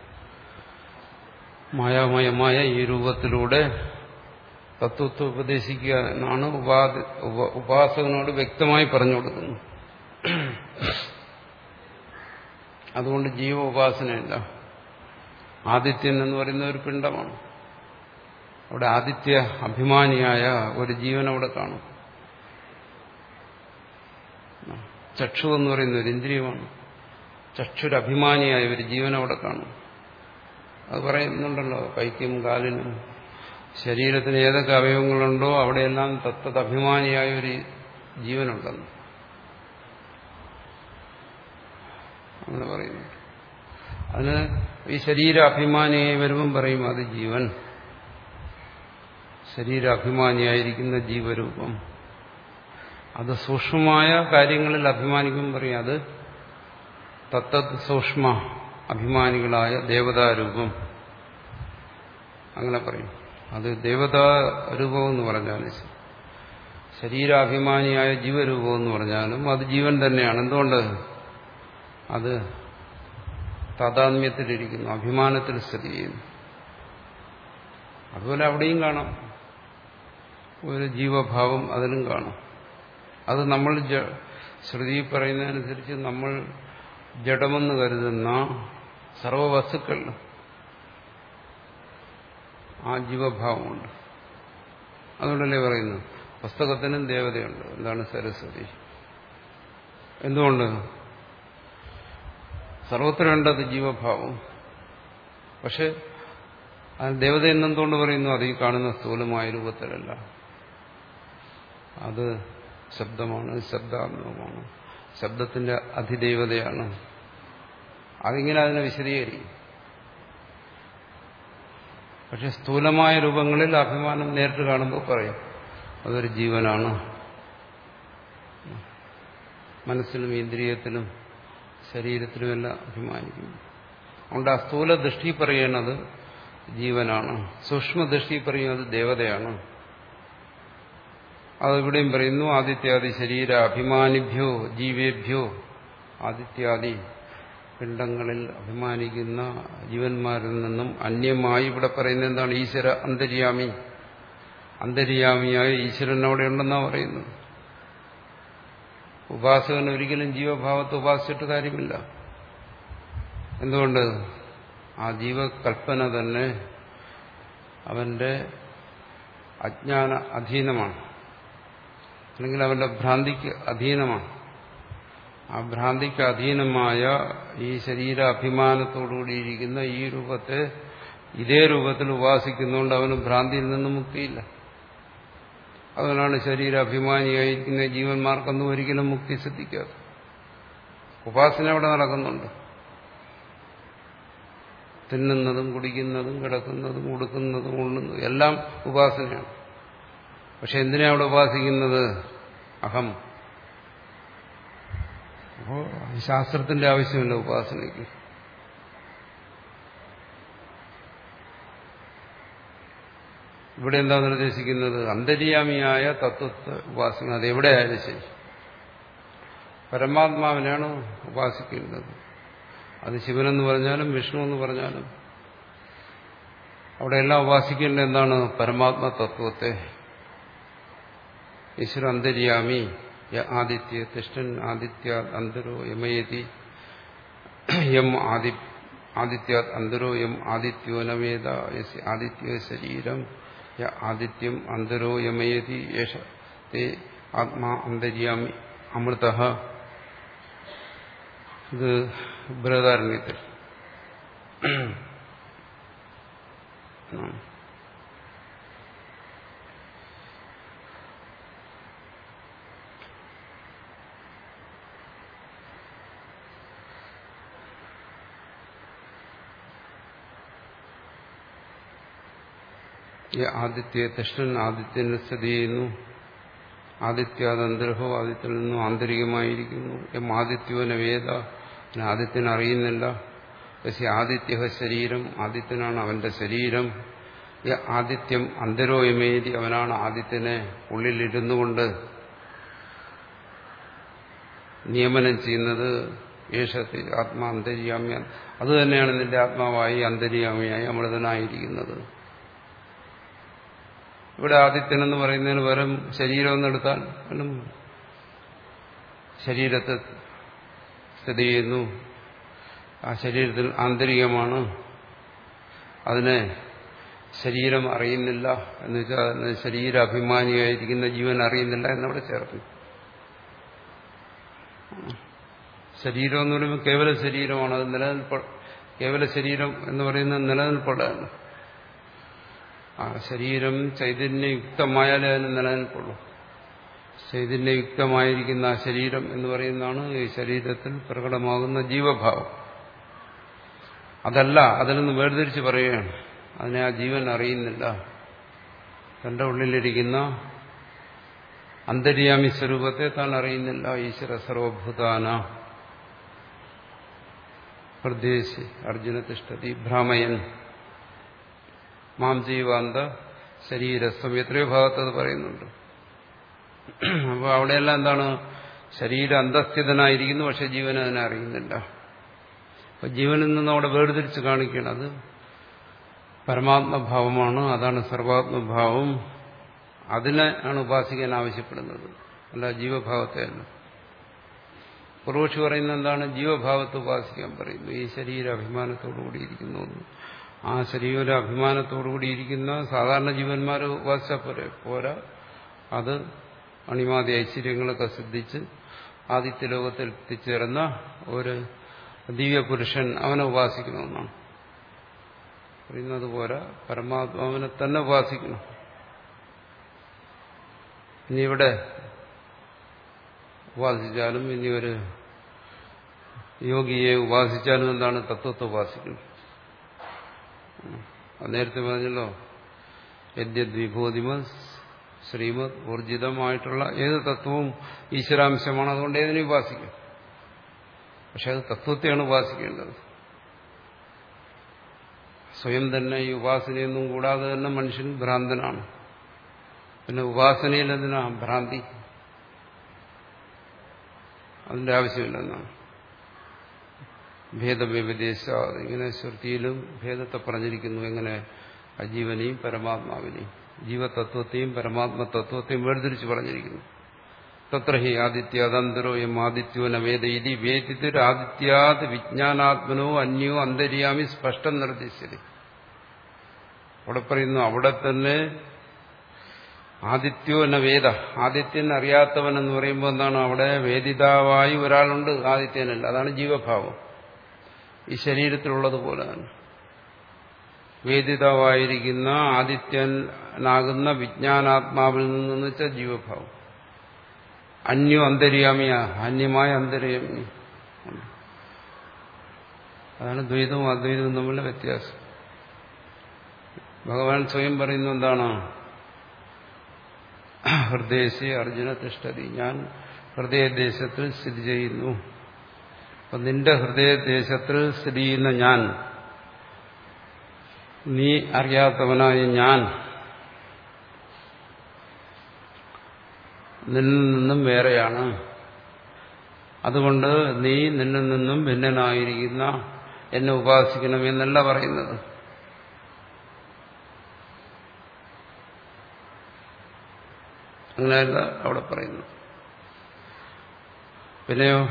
മായാമയമായ ഈ രൂപത്തിലൂടെ തത്വത്തെ ഉപദേശിക്കുക എന്നാണ് ഉപാധി ഉപാസകനോട് വ്യക്തമായി പറഞ്ഞു കൊടുക്കുന്നത് അതുകൊണ്ട് ജീവ ഉപാസനയല്ല ആദിത്യൻ എന്ന് പറയുന്ന ഒരു പിണ്ടമാണ് അവിടെ ആദിത്യ അഭിമാനിയായ ഒരു ജീവൻ അവിടെ കാണും ചക്ഷു എന്ന് പറയുന്ന ഒരു ഇന്ദ്രിയമാണ് ചക്ഷുരഭിമാനിയായ ഒരു ജീവൻ അവിടെ കാണും അത് പറയുന്നുണ്ടല്ലോ കൈക്കും കാലിനും ശരീരത്തിന് ഏതൊക്കെ അവയവങ്ങളുണ്ടോ അവിടെയെല്ലാം തത്തത് അഭിമാനിയായ ഒരു ജീവനുണ്ടെന്ന് അങ്ങനെ പറയുന്നു അതിന് ഈ ശരീരാഭിമാനിയായി വരുമ്പം പറയും അത് ജീവൻ ശരീരാഭിമാനിയായിരിക്കുന്ന ജീവരൂപം അത് സൂക്ഷ്മമായ കാര്യങ്ങളിൽ അഭിമാനിക്കുമ്പോൾ പറയും അത് തത്തത് സൂക്ഷ്മ അഭിമാനികളായ ദേവതാരൂപം അങ്ങനെ പറയും അത് ദേവതാ രൂപം എന്ന് പറഞ്ഞാലും ശരീരാഭിമാനിയായ ജീവരൂപം എന്ന് പറഞ്ഞാലും അത് ജീവൻ തന്നെയാണ് എന്തുകൊണ്ട് അത് താതാത്മ്യത്തിലിരിക്കുന്നു അഭിമാനത്തിൽ സ്ഥിതി ചെയ്യുന്നു അതുപോലെ അവിടെയും കാണാം ഒരു ജീവഭാവം അതിലും കാണാം അത് നമ്മൾ ശ്രുതി പറയുന്നതനുസരിച്ച് നമ്മൾ ജഡമെന്ന് കരുതുന്ന സർവവസ്തുക്കൾ ആ ജീവഭാവമുണ്ട് അതുകൊണ്ടല്ലേ പറയുന്നു പുസ്തകത്തിനും ദേവതയുണ്ട് എന്താണ് സരസ്വതി എന്തുകൊണ്ട് സർവത്രയുണ്ടത് ജീവഭാവം പക്ഷെ ആ ദേവത എന്നെന്തുകൊണ്ട് പറയുന്നു അത് ഈ കാണുന്ന സ്ഥൂലമായ രൂപത്തിലല്ല അത് ശബ്ദമാണ് ശബ്ദാത്മകമാണ് ശബ്ദത്തിന്റെ അധിദേവതയാണ് അതിങ്ങനെ അതിനെ വിശദീകരിക്കും പക്ഷെ സ്ഥൂലമായ രൂപങ്ങളിൽ അഭിമാനം നേരിട്ട് കാണുമ്പോൾ പറയും അതൊരു ജീവനാണ് മനസ്സിലും ഇന്ദ്രിയത്തിലും ശരീരത്തിലുമെല്ലാം അഭിമാനിക്കുന്നു അതുകൊണ്ട് ആ സ്ഥൂല ദൃഷ്ടി പറയുന്നത് ജീവനാണ് സൂക്ഷ്മദൃഷ്ടി പറയുന്നത് ദേവതയാണ് അതിവിടെയും പറയുന്നു ആദിത്യാദി ശരീര അഭിമാനിഭ്യോ ജീവേഭ്യോ ആദിത്യാദി പിണ്ടങ്ങളിൽ അഭിമാനിക്കുന്ന ജീവന്മാരിൽ നിന്നും അന്യമായി ഇവിടെ പറയുന്നത് എന്താണ് ഈശ്വര അന്തര്യാമി അന്തര്യാമിയായ ഈശ്വരൻ അവിടെ ഉണ്ടെന്നാണ് പറയുന്നത് ഉപാസകൻ ഒരിക്കലും ജീവഭാവത്തെ ഉപാസിച്ചിട്ട് കാര്യമില്ല എന്തുകൊണ്ട് ആ ജീവകൽപ്പന തന്നെ അവന്റെ അജ്ഞാന അധീനമാണ് അല്ലെങ്കിൽ അവന്റെ ഭ്രാന്തിക്ക് അധീനമാണ് ആ ഭ്രാന്തിക്ക് അധീനമായ ഈ ശരീരാഭിമാനത്തോടുകൂടിയിരിക്കുന്ന ഈ രൂപത്തെ ഇതേ രൂപത്തിൽ ഉപാസിക്കുന്നതുകൊണ്ട് അവന് ഭ്രാന്തിയിൽ നിന്ന് മുക്തിയില്ല അതുകൊണ്ടാണ് ശരീരാഭിമാനിയായിരിക്കുന്ന ജീവന്മാർക്കൊന്നും ഒരിക്കലും മുക്തി സിദ്ധിക്കാതെ ഉപാസന അവിടെ നടക്കുന്നുണ്ട് തിന്നുന്നതും കുടിക്കുന്നതും കിടക്കുന്നതും ഉടുക്കുന്നതും ഉണ്ണുന്നതും എല്ലാം ഉപാസനയാണ് പക്ഷെ എന്തിനാ അവിടെ ഉപാസിക്കുന്നത് അഹം അപ്പോ ശാസ്ത്രത്തിന്റെ ആവശ്യമില്ല ഉപാസനയ്ക്ക് ഇവിടെ എന്താ നിർദ്ദേശിക്കുന്നത് അന്തര്യാമിയായ തത്വത്തെ ഉപാസിക്കുന്നത് അതെവിടെയായാലും ശരി പരമാത്മാവിനാണ് ഉപാസിക്കേണ്ടത് അത് ശിവനെന്ന് പറഞ്ഞാലും വിഷ്ണു എന്ന് പറഞ്ഞാലും അവിടെ എല്ലാം ഉപാസിക്കേണ്ടത് എന്താണ് പരമാത്മ തത്വത്തെ ഈശ്വര അന്തര്യാമി ആദിത്യ തിഷ്ടൻ ആദിത്യ അന്തരോ യമയതി യം ആദി ആദിത്യാത് അന്തരോ യം ആദിത്യോനമേത ആദിത്യ ശരീരം ആദിത്യം അന്തരോ യമയതി യേശ തേ ആത്മാ അന്തര്യാമി അമൃത ഇത് ബൃഹദാരണ്യത്തിൽ ഈ ആദിത്യ കൃഷ്ണൻ ആദിത്യനെ സ്ഥിതി ചെയ്യുന്നു ആദിത്യാദന്തരഹോ ആദിത്യനിൽ നിന്നും ആന്തരികമായിരിക്കുന്നു എം ആദിത്യോന വേദ പിന്നെ ആദിത്യൻ അറിയുന്നില്ല പക്ഷെ ആദിത്യ ശരീരം ആദിത്യനാണ് അവന്റെ ശരീരം ഈ ആദിത്യം അന്തരോയമേതി അവനാണ് ആദിത്യനെ ഉള്ളിലിരുന്നു കൊണ്ട് നിയമനം ചെയ്യുന്നത് യേശത്തിൽ ആത്മാ അന്തര്യാമ്യ അത് തന്നെയാണ് നിന്റെ ആത്മാവായി അന്തര്യാമിയായി അമൃതനായിരിക്കുന്നത് ഇവിടെ ആദിത്യൻ എന്ന് പറയുന്നതിന് പകരം ശരീരം എന്നെടുത്താൽ വീണ്ടും ശരീരത്തെ സ്ഥിതി ചെയ്യുന്നു ആ ശരീരത്തിൽ ആന്തരികമാണ് അതിനെ ശരീരം അറിയുന്നില്ല എന്ന് വെച്ചാൽ അതിന് ശരീരാഭിമാനിയായിരിക്കുന്ന ജീവൻ അറിയുന്നില്ല എന്നവിടെ ചേർക്കും ശരീരം എന്ന് പറയുമ്പോൾ കേവല ശരീരമാണ് അത് നിലനിൽപ്പ കേവല ശരീരം എന്ന് പറയുന്നത് നിലനിൽപ്പുള്ളതാണ് ആ ശരീരം ചൈതന്യയുക്തമായാലേ അതിന് നിലനിൽപ്പുള്ളൂ ചൈതന്യയുക്തമായിരിക്കുന്ന ആ ശരീരം എന്ന് പറയുന്നതാണ് ഈ ശരീരത്തിൽ പ്രകടമാകുന്ന ജീവഭാവം അതല്ല അതിൽ നിന്ന് വേർതിരിച്ച് പറയുകയാണ് അതിനെ ആ ജീവൻ അറിയുന്നില്ല തന്റെ ഉള്ളിലിരിക്കുന്ന അന്തര്യാമി സ്വരൂപത്തെ താൻ അറിയുന്നില്ല ഈശ്വര സർവഭൂതാന പ്രദേശി അർജുന തിഷ്ടതി ഭ്രാമയൻ മാം ജീവാന്ത ശരീരസ്ഥം എത്രയോ ഭാഗത്ത് അത് പറയുന്നുണ്ട് അപ്പോൾ അവിടെയെല്ലാം എന്താണ് ശരീര അന്തസ്ഥിതനായിരിക്കുന്നു പക്ഷെ ജീവൻ അതിനെ അറിയുന്നില്ല അപ്പൊ ജീവനിൽ നിന്ന് അവിടെ വേർതിരിച്ച് കാണിക്കണം അത് പരമാത്മഭാവമാണ് അതാണ് സർവാത്മഭാവം അതിനെ ആണ് ഉപാസിക്കാൻ ആവശ്യപ്പെടുന്നത് അല്ല ജീവഭാവത്തെ അല്ല പുറോഷി പറയുന്നത് എന്താണ് ജീവഭാവത്തെ ഉപാസിക്കാൻ പറയുന്നു ഈ ശരീര അഭിമാനത്തോടുകൂടി ഇരിക്കുന്നു ആ ശരീര അഭിമാനത്തോടുകൂടി ഇരിക്കുന്ന സാധാരണ ജീവന്മാർ ഉപാസിച്ചാൽ പോരെ പോരാ അത് അണിമാതി ഐശ്വര്യങ്ങളൊക്കെ സിദ്ധിച്ച് ആദിത്യ ലോകത്തിൽ എത്തിച്ചേർന്ന ഒരു ദിവ്യപുരുഷൻ അവനെ ഉപാസിക്കണമെന്നാണ് പറയുന്നത് പോരാ പരമാത്മാവിനെ തന്നെ ഉപാസിക്കണം ഇനി ഇവിടെ ഉപാസിച്ചാലും ഇനി ഒരു യോഗിയെ ഉപാസിച്ചാലും എന്താണ് തത്വത്തെ ഉപാസിക്കുന്നത് നേരത്തെ പറഞ്ഞല്ലോ യദ്യത് വിഭൂതിമത് ശ്രീമത് ഊർജിതമായിട്ടുള്ള ഏത് തത്വവും ഈശ്വരാംശമാണ് അതുകൊണ്ട് ഏതിനെ ഉപാസിക്കും പക്ഷെ അത് തത്വത്തെയാണ് ഉപാസിക്കേണ്ടത് സ്വയം തന്നെ ഈ ഉപാസനയൊന്നും കൂടാതെ തന്നെ മനുഷ്യൻ ഭ്രാന്തനാണ് പിന്നെ ഉപാസനയിൽ എന്തിനാ ഭ്രാന്തി അതിന്റെ ആവശ്യമില്ലെന്നാണ് ഭേദവ്യപദേശ ഇങ്ങനെ ശ്രുതിയിലും ഭേദത്തെ പറഞ്ഞിരിക്കുന്നു എങ്ങനെ അജീവനെയും പരമാത്മാവിനെയും ജീവതത്വത്തെയും പരമാത്മതത്വത്തെയും വേർതിരിച്ച് പറഞ്ഞിരിക്കുന്നു തത്ര ഹി ആദിത്യാദന്തരോ എം ആദിത്യോ ന വേദ ഇതി വേദിത്തിൽ ആദിത്യാത് വിജ്ഞാനാത്മനോ അന്യോ അന്തര്യാമി സ്പഷ്ടം നിർദ്ദേശിച്ചത് അവിടെ പറയുന്നു അവിടെ തന്നെ ആദിത്യോ എന്ന വേദ ആദിത്യൻ അറിയാത്തവൻ എന്ന് പറയുമ്പോൾ എന്താണ് അവിടെ വേദിതാവായി ഒരാളുണ്ട് ആദിത്യനല്ല അതാണ് ജീവഭാവം ഈ ശരീരത്തിലുള്ളതുപോലെ തന്നെ വേദിതാവായിരിക്കുന്ന ആദിത്യനാകുന്ന വിജ്ഞാനാത്മാവിൽ നിന്നെന്ന് വെച്ചാൽ ജീവഭാവം അന്യോ അന്തര്യാമിയ അന്യമായ അന്തര്യാമി അതാണ് ദ്വൈതവും അദ്വൈതവും തമ്മിലുള്ള വ്യത്യാസം ഭഗവാൻ സ്വയം പറയുന്ന എന്താണ് ഹൃദയസി അർജുന തിഷ്ടതി ഞാൻ ഹൃദയദേശത്തിൽ സ്ഥിതി ചെയ്യുന്നു അപ്പൊ നിന്റെ ഹൃദയദേശത്തിൽ സ്ഥിതി ചെയ്യുന്ന ഞാൻ നീ അറിയാത്തവനായ ഞാൻ നിന്നിൽ നിന്നും വേറെയാണ് അതുകൊണ്ട് നീ നിന്നിൽ നിന്നും ഭിന്നനായിരിക്കുന്ന എന്നെ ഉപാസിക്കണം എന്നല്ല പറയുന്നത് അങ്ങനെയല്ല അവിടെ പറയുന്നു പിന്നെയോ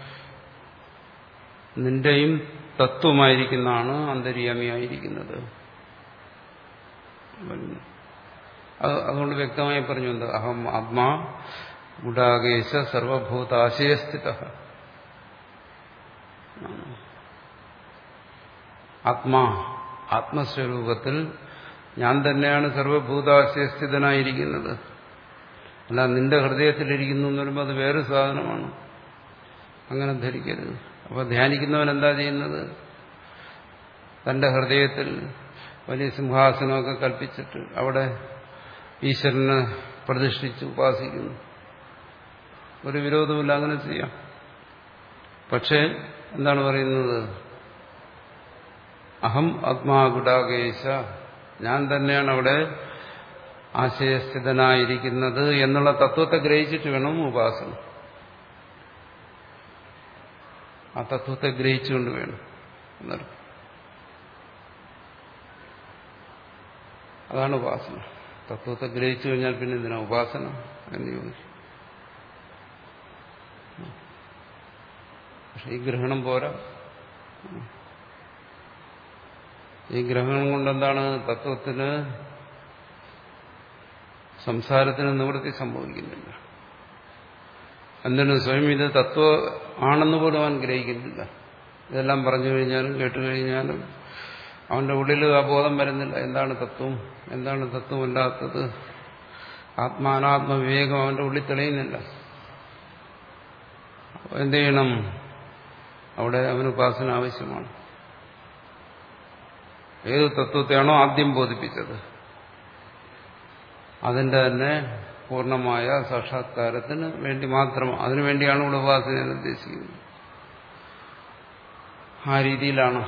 നിന്റെയും തത്വമായിരിക്കുന്നതാണ് അന്തര്യാമിയായിരിക്കുന്നത് അതുകൊണ്ട് വ്യക്തമായി പറഞ്ഞു എന്താ അഹം ആത്മാ ഗുഡാകേശ സർവഭൂതാശയസ്ഥിത ആത്മാ ആത്മസ്വരൂപത്തിൽ ഞാൻ തന്നെയാണ് സർവഭൂതാശയസ്ഥിതനായിരിക്കുന്നത് അല്ല നിന്റെ ഹൃദയത്തിലിരിക്കുന്നു എന്ന് പറയുമ്പോൾ അത് വേറെ സാധനമാണ് അങ്ങനെ ധരിക്കരുത് അപ്പോൾ ധ്യാനിക്കുന്നവൻ എന്താ ചെയ്യുന്നത് തന്റെ ഹൃദയത്തിൽ വലിയ സിംഹാസനമൊക്കെ കൽപ്പിച്ചിട്ട് അവിടെ ഈശ്വരനെ പ്രതിഷ്ഠിച്ച് ഉപാസിക്കുന്നു ഒരു വിരോധമില്ല അങ്ങനെ ചെയ്യാം പക്ഷേ എന്താണ് പറയുന്നത് അഹം ആത്മാഗുഡാകേശ ഞാൻ തന്നെയാണ് അവിടെ ആശയസ്ഥിതനായിരിക്കുന്നത് എന്നുള്ള തത്വത്തെ ഗ്രഹിച്ചിട്ട് വേണം ഉപാസന ആ തത്വത്തെ ഗ്രഹിച്ചുകൊണ്ട് വേണം എന്നർത്ഥം അതാണ് ഉപാസന തത്വത്തെ ഗ്രഹിച്ചു കഴിഞ്ഞാൽ പിന്നെ എന്തിനാ ഉപാസന എന്ന് ചോദിച്ചു പക്ഷെ ഈ ഗ്രഹണം പോരാ ഈ ഗ്രഹണം കൊണ്ട് എന്താണ് തത്വത്തിന് സംസാരത്തിന് നിവൃത്തി സംഭവിക്കുന്നില്ല എന്തിനു സ്വയം ഇത് തത്വ ആണെന്ന് പോലും അവൻ ഗ്രഹിക്കുന്നില്ല ഇതെല്ലാം പറഞ്ഞു കഴിഞ്ഞാലും കേട്ടു കഴിഞ്ഞാലും അവന്റെ ഉള്ളിൽ ആ ബോധം വരുന്നില്ല എന്താണ് തത്വം എന്താണ് തത്വമല്ലാത്തത് ആത്മാനാത്മ വിവേകം അവന്റെ ഉള്ളിൽ തെളിയുന്നില്ല എന്ത് ചെയ്യണം അവിടെ അവന് ഉപാസന ആവശ്യമാണ് ഏത് തത്വത്തെയാണോ ആദ്യം ബോധിപ്പിച്ചത് അതിന്റെ തന്നെ പൂർണ്ണമായ സാക്ഷാത്കാരത്തിന് വേണ്ടി മാത്രം അതിനുവേണ്ടിയാണ് ഇവിടെ ഉപാസന നിർദ്ദേശിക്കുന്നത് ആ രീതിയിലാണ്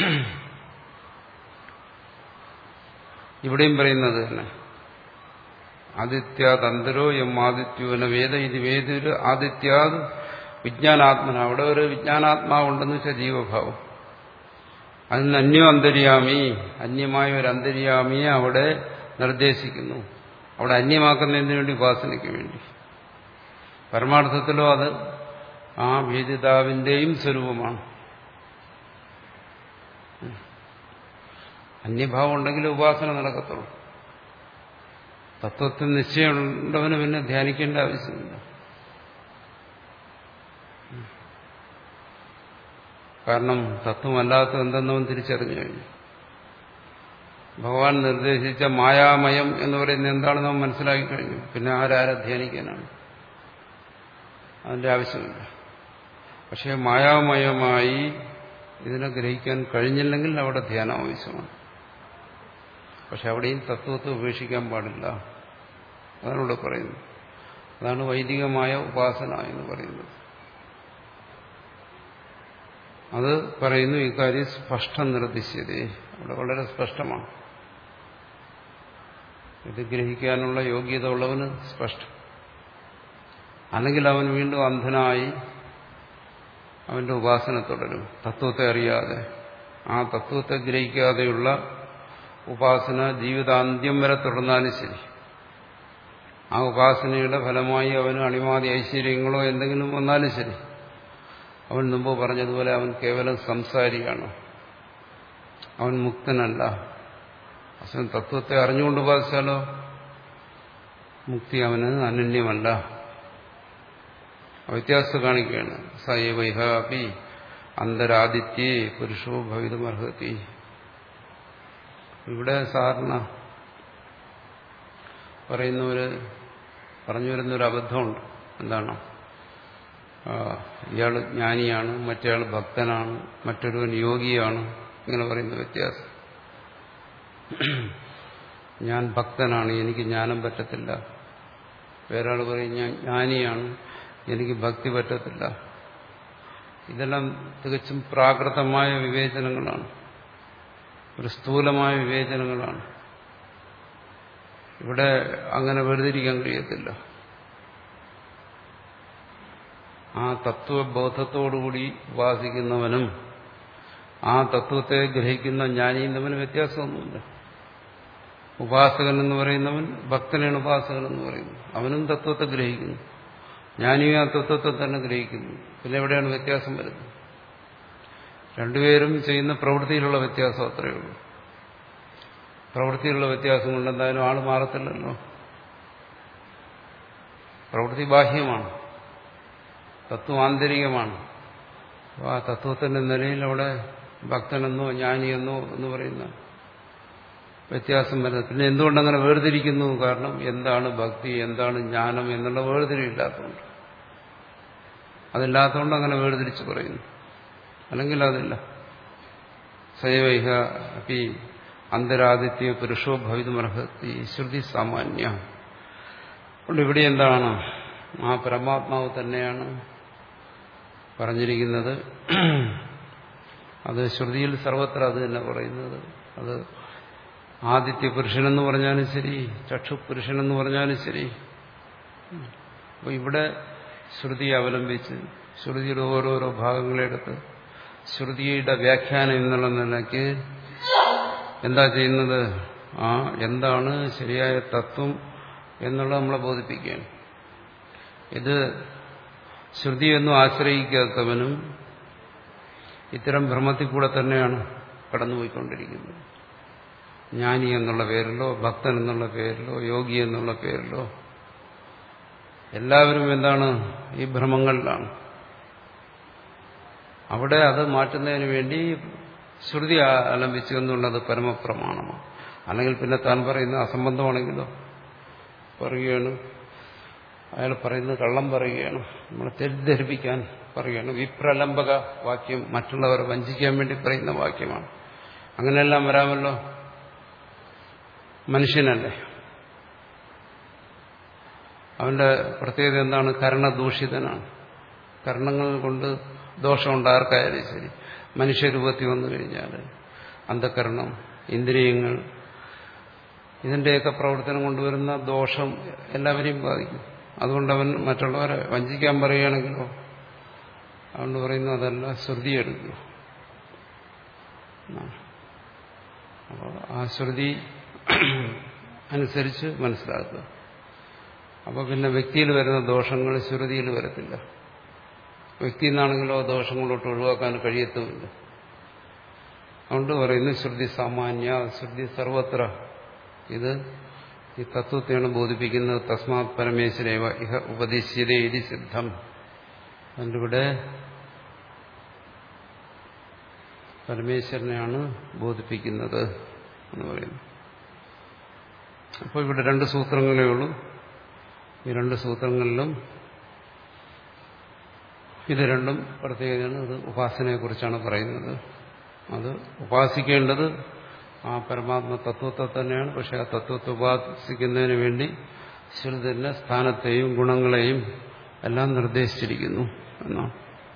ഇവിടെയും പറയുന്നത് തന്നെ ആദിത്യാത് അന്തരോ എം ആദിത്യോന വേദ ഇത് വേദൊരു ആദിത്യാത് വിജ്ഞാനാത്മന അവിടെ ഒരു വിജ്ഞാനാത്മാവുണ്ടെന്ന് വെച്ചാൽ ജീവഭാവം അതിന് അന്യോ അന്തര്യാമി അന്യമായ ഒരു അന്തര്യാമിയെ അവിടെ നിർദ്ദേശിക്കുന്നു അവിടെ അന്യമാക്കുന്നതിന് വേണ്ടി ഉപാസനയ്ക്ക് വേണ്ടി പരമാർത്ഥത്തിലോ അത് ആ വേദിതാവിന്റെയും സ്വരൂപമാണ് അന്യഭാവം ഉണ്ടെങ്കിൽ ഉപാസന നടക്കത്തുള്ളൂ തത്വത്തിൽ നിശ്ചയമുള്ളവന് പിന്നെ ധ്യാനിക്കേണ്ട ആവശ്യമില്ല കാരണം തത്വമല്ലാത്ത എന്തെന്നവൻ തിരിച്ചറിഞ്ഞു കഴിഞ്ഞു ഭഗവാൻ നിർദ്ദേശിച്ച മായാമയം എന്ന് പറയുന്നത് എന്താണെന്ന് അവൻ മനസ്സിലാക്കി കഴിഞ്ഞു പിന്നെ ആരാരെ ധ്യാനിക്കാനാണ് അതിന്റെ ആവശ്യമില്ല പക്ഷേ മായാമയമായി ഇതിനെ ഗ്രഹിക്കാൻ കഴിഞ്ഞില്ലെങ്കിൽ അവിടെ ധ്യാനം ആവശ്യമാണ് പക്ഷെ അവിടെയും തത്വത്തെ ഉപേക്ഷിക്കാൻ പാടില്ല അതാണ് ഇവിടെ പറയുന്നത് അതാണ് വൈദികമായ ഉപാസന എന്ന് പറയുന്നത് അത് പറയുന്നു ഇക്കാര്യം സ്പഷ്ടം നിർദ്ദിശ്യതേ അവിടെ വളരെ സ്പഷ്ടമാണ് ഇത് ഗ്രഹിക്കാനുള്ള യോഗ്യത ഉള്ളവന് സ്പഷ്ടം അല്ലെങ്കിൽ അവൻ വീണ്ടും അന്ധനായി അവന്റെ ഉപാസന തുടരും തത്വത്തെ അറിയാതെ ആ തത്വത്തെ ഗ്രഹിക്കാതെയുള്ള ഉപാസന ജീവിതാന്ത്യം വരെ തുടർന്നാലും ശരി ആ ഉപാസനയുടെ ഫലമായി അവന് അണിമാതി ഐശ്വര്യങ്ങളോ എന്തെങ്കിലും വന്നാലും ശരി അവൻ മുമ്പ് പറഞ്ഞതുപോലെ അവൻ കേവലം സംസാരിയാണ് അവൻ മുക്തനല്ല അസൻ തത്വത്തെ അറിഞ്ഞുകൊണ്ട് ഉപാസിച്ചാലോ മുക്തി അവന് അനന്യമല്ല വ്യത്യാസം കാണിക്കുകയാണ് സൈവൈഹ അപ്പി അന്തരാദിത്യേ പുരുഷോ ഭവിതമർഹത്തി ഇവിടെ സാധാരണ പറയുന്നവര് പറഞ്ഞു വരുന്നൊരു അബദ്ധമുണ്ട് എന്താണ് ഇയാൾ ജ്ഞാനിയാണ് മറ്റേയാൾ ഭക്തനാണ് മറ്റൊരുവൻ യോഗിയാണ് ഇങ്ങനെ പറയുന്ന വ്യത്യാസം ഞാൻ ഭക്തനാണ് എനിക്ക് ജ്ഞാനം പറ്റത്തില്ല വേറൊരാൾ പറയും ഞാൻ ജ്ഞാനിയാണ് എനിക്ക് ഭക്തി പറ്റത്തില്ല ഇതെല്ലാം തികച്ചും പ്രാകൃതമായ വിവേചനങ്ങളാണ് ഒരു സ്ഥൂലമായ വിവേചനങ്ങളാണ് ഇവിടെ അങ്ങനെ വേർതിരിക്കാൻ കഴിയത്തില്ല ആ തത്വബോധത്തോടുകൂടി ഉപാസിക്കുന്നവനും ആ തത്വത്തെ ഗ്രഹിക്കുന്ന ജ്ഞാനിയും തമ്മിൽ വ്യത്യാസമൊന്നുമില്ല ഉപാസകൻ എന്ന് പറയുന്നവൻ ഭക്തനാണ് ഉപാസകൻ എന്ന് പറയുന്നത് അവനും തത്വത്തെ ഗ്രഹിക്കുന്നു ജ്ഞാനിയും ആ തത്വത്തെ തന്നെ ഗ്രഹിക്കുന്നു പിന്നെ എവിടെയാണ് വ്യത്യാസം വരുന്നത് രണ്ടുപേരും ചെയ്യുന്ന പ്രവൃത്തിയിലുള്ള വ്യത്യാസം അത്രയേ ഉള്ളൂ പ്രവൃത്തിയിലുള്ള വ്യത്യാസം കൊണ്ട് എന്തായാലും ആള് മാറത്തില്ലല്ലോ പ്രവൃത്തി ബാഹ്യമാണ് തത്വം ആന്തരികമാണ് അപ്പോൾ ആ തത്വത്തിന്റെ നിലയിൽ അവിടെ ഭക്തനെന്നോ ജ്ഞാനിയെന്നോ എന്ന് പറയുന്ന വ്യത്യാസം വരുന്നത് പിന്നെ എന്തുകൊണ്ടങ്ങനെ വേർതിരിക്കുന്നു കാരണം എന്താണ് ഭക്തി എന്താണ് ജ്ഞാനം എന്നുള്ള വേർതിരിവില്ലാത്തതുകൊണ്ട് അതില്ലാത്തതുകൊണ്ട് അങ്ങനെ വേർതിരിച്ച് പറയുന്നു അല്ലെങ്കിൽ അതില്ല സൈവൈഹ അപ്പി അന്തരാദിത്യ പുരുഷോ ഭവിതുമർഹത്തി ശ്രുതി സാമാന്യ അതുകൊണ്ട് ഇവിടെ എന്താണ് ആ പരമാത്മാവ് തന്നെയാണ് പറഞ്ഞിരിക്കുന്നത് അത് ശ്രുതിയിൽ സർവത്ര അത് തന്നെ പറയുന്നത് അത് ആദിത്യ പുരുഷനെന്ന് പറഞ്ഞാലും ശരി ചക്ഷു പുരുഷനെന്ന് പറഞ്ഞാലും ശരി അപ്പോൾ ഇവിടെ ശ്രുതിയെ അവലംബിച്ച് ശ്രുതിയുടെ ഓരോരോ ഭാഗങ്ങളെടുത്ത് ശ്രുതിയുടെ വ്യാഖ്യാനം എന്നുള്ള നിലയ്ക്ക് എന്താ ചെയ്യുന്നത് ആ എന്താണ് ശരിയായ തത്വം എന്നുള്ളത് നമ്മളെ ബോധിപ്പിക്കുകയാണ് ഇത് ശ്രുതിയൊന്നും ആശ്രയിക്കാത്തവനും ഇത്തരം ഭ്രമത്തിൽ കൂടെ തന്നെയാണ് കടന്നുപോയിക്കൊണ്ടിരിക്കുന്നത് ജ്ഞാനി എന്നുള്ള പേരിലോ ഭക്തൻ എന്നുള്ള പേരിലോ യോഗി എന്നുള്ള പേരിലോ എല്ലാവരും എന്താണ് ഈ ഭ്രമങ്ങളിലാണ് അവിടെ അത് മാറ്റുന്നതിന് വേണ്ടി ശ്രുതി ആലംബിച്ചു എന്നുള്ളത് പരമപ്രമാണമാണ് അല്ലെങ്കിൽ പിന്നെ താൻ പറയുന്ന അസംബന്ധമാണെങ്കിലോ പറയുകയാണ് അയാൾ പറയുന്നത് കള്ളം പറയുകയാണ് നമ്മളെ തെറ്റിദ്ധരിപ്പിക്കാൻ പറയുകയാണ് വിപ്രലംബക വാക്യം മറ്റുള്ളവരെ വഞ്ചിക്കാൻ വേണ്ടി പറയുന്ന വാക്യമാണ് അങ്ങനെയെല്ലാം വരാമല്ലോ മനുഷ്യനല്ലേ അവന്റെ പ്രത്യേകത എന്താണ് കർണദൂഷിതനാണ് കർണങ്ങൾ കൊണ്ട് ദോഷമുണ്ട് ആർക്കായാലും ശരി മനുഷ്യരൂപത്തിൽ വന്നു കഴിഞ്ഞാൽ അന്ധകരണം ഇന്ദ്രിയങ്ങൾ ഇതിന്റെയൊക്കെ പ്രവർത്തനം കൊണ്ടുവരുന്ന ദോഷം എല്ലാവരെയും ബാധിക്കും അതുകൊണ്ട് അവൻ മറ്റുള്ളവരെ വഞ്ചിക്കാൻ പറയുകയാണെങ്കിലോ അതുകൊണ്ട് പറയുന്നു അതല്ല ശ്രുതി എടുക്കുക അപ്പോൾ ആ ശ്രുതി അനുസരിച്ച് മനസ്സിലാക്കുക അപ്പോൾ പിന്നെ വ്യക്തിയിൽ വരുന്ന ദോഷങ്ങൾ ശ്രുതിയിൽ വരത്തില്ല വ്യക്തിയിൽ നിന്നാണെങ്കിലോ ദോഷങ്ങളോട്ട് ഒഴിവാക്കാൻ കഴിയത്തുമില്ല അതുകൊണ്ട് പറയുന്നു ശ്രുതി സാമാന്യ ശ്രുതി സർവത്ര ഇത് ഈ തത്വത്തെയാണ് ബോധിപ്പിക്കുന്നത് തസ്മാത് പരമേശ്വരേവ ഇഹ ഉപദേശിച്ചതേ ഇതി സിദ്ധം അതിൻ്റെ ഇവിടെ പരമേശ്വരനെയാണ് ബോധിപ്പിക്കുന്നത് എന്ന് പറയുന്നു അപ്പോൾ ഇവിടെ രണ്ട് സൂത്രങ്ങളേ ഉള്ളൂ ഈ രണ്ട് സൂത്രങ്ങളിലും ഇത് രണ്ടും പ്രത്യേകതയാണ് അത് ഉപാസനയെക്കുറിച്ചാണ് പറയുന്നത് അത് ഉപാസിക്കേണ്ടത് ആ പരമാത്മ തത്വത്തെ തന്നെയാണ് പക്ഷെ ആ തത്വത്തെ ഉപാസിക്കുന്നതിന് വേണ്ടി ശ്രുതിന്റെ സ്ഥാനത്തെയും ഗുണങ്ങളെയും എല്ലാം നിർദ്ദേശിച്ചിരിക്കുന്നു എന്നാണ്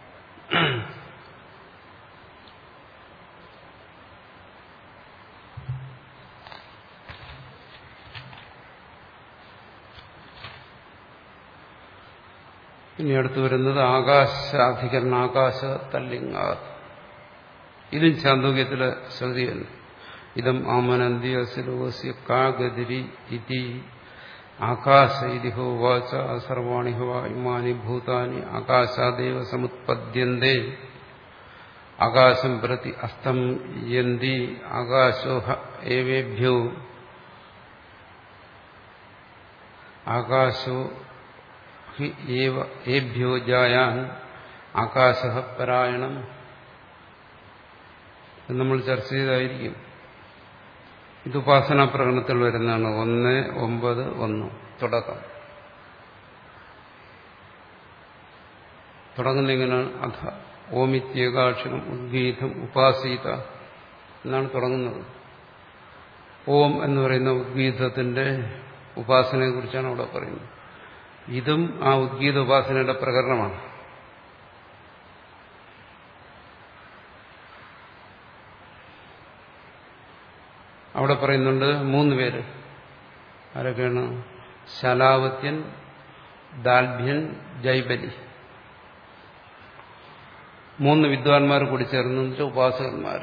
ഇനി അടുത്ത് വരുന്നത് ആകാശാധികരണ ആകാശ തല്ലിംഗ ഇതും ചാന്തോക്യത്തിലെ ശ്രുതിയല്ല ഇതം ആമനന്തി അസിലോസ്യ കാഗതിരി ഇതി ആകാശ ഇതി ഹോവാച സർവാണി ഹവ ഇമാനി ഭൂതാനി ആകാശാദേവ സമുത്പദ്യന്തേ ആകാശം പ്രതി അസ്തം യന്തി ആകാശോ ഏവേഭ്യോ ആകാശോ ഹി ഏഭ്യോ ജായാൻ ആകാശ പരായണം നമ്മൾ ചർച്ച ചെയ്തായിരിക്കും ഇത് ഉപാസനാ പ്രകടനത്തിൽ വരുന്നതാണ് ഒന്ന് ഒമ്പത് ഒന്ന് തുടക്കം തുടങ്ങുന്ന എങ്ങനെയാണ് അധ ഓമിത്യേകാക്ഷരം ഉദ്ഗീതം ഉപാസീത എന്നാണ് തുടങ്ങുന്നത് ഓം എന്ന് പറയുന്ന ഉദ്ഗീതത്തിന്റെ ഉപാസനയെ കുറിച്ചാണ് അവിടെ പറയുന്നത് ഇതും ആ ഉദ്ഗീത ഉപാസനയുടെ പ്രകരണമാണ് അവിടെ പറയുന്നുണ്ട് മൂന്ന് പേര് ആരൊക്കെയാണ് ശലാവത്യൻ ദാൽഭ്യൻ ജൈബലി മൂന്ന് വിദ്വാൻമാർ കൂടി ചേർന്ന് ഉപാസകന്മാർ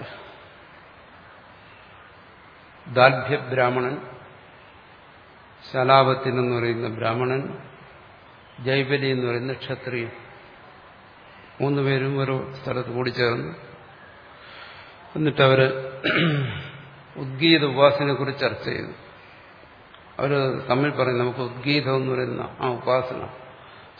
ദാൽഭ്യ ബ്രാഹ്മണൻ ശലാവത്യൻ എന്ന് പറയുന്ന ബ്രാഹ്മണൻ ജൈബലി എന്ന് പറയുന്ന ക്ഷത്രിയൻ മൂന്നുപേരും ഒരു സ്ഥലത്ത് കൂടി ചേർന്ന് എന്നിട്ട് അവര് ഉദ്ഗീത ഉപാസനയെ കുറിച്ച് ചർച്ച ചെയ്തു അവർ തമ്മിൽ പറയും നമുക്ക് ഉദ്ഗീതം എന്ന് പറയുന്ന ആ ഉപാസന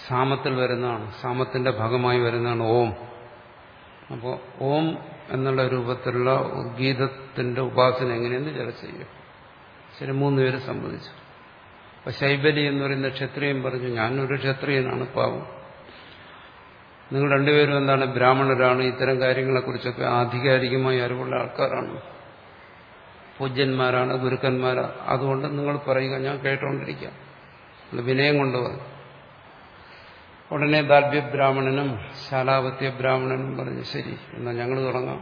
സാമത്തിൽ വരുന്നതാണ് സാമത്തിന്റെ ഭാഗമായി വരുന്നതാണ് ഓം അപ്പോൾ ഓം എന്നുള്ള രൂപത്തിലുള്ള ഗീതത്തിന്റെ ഉപാസന എങ്ങനെയെന്ന് ചർച്ച ചെയ്യും ശരി മൂന്ന് പേര് സംബന്ധിച്ചു അപ്പൊ ശൈബലി എന്ന് പറയുന്ന ക്ഷത്രിയൻ പറഞ്ഞു ഞാനൊരു ക്ഷത്രിയനാണ് പാവം നിങ്ങൾ രണ്ടുപേരും എന്താണ് ബ്രാഹ്മണരാണ് ഇത്തരം കാര്യങ്ങളെക്കുറിച്ചൊക്കെ ആധികാരികമായി അറിവുള്ള ആൾക്കാരാണ് പൂജ്യന്മാരാണ് ഗുരുക്കന്മാരാണ് അതുകൊണ്ട് നിങ്ങൾ പറയുക ഞാൻ കേട്ടുകൊണ്ടിരിക്കാം വിനയം കൊണ്ടുപോകും ഉടനെ ദാൽബ്യ ബ്രാഹ്മണനും ശാലാവത്യ ബ്രാഹ്മണനും പറഞ്ഞു ശരി എന്നാൽ ഞങ്ങൾ തുടങ്ങാം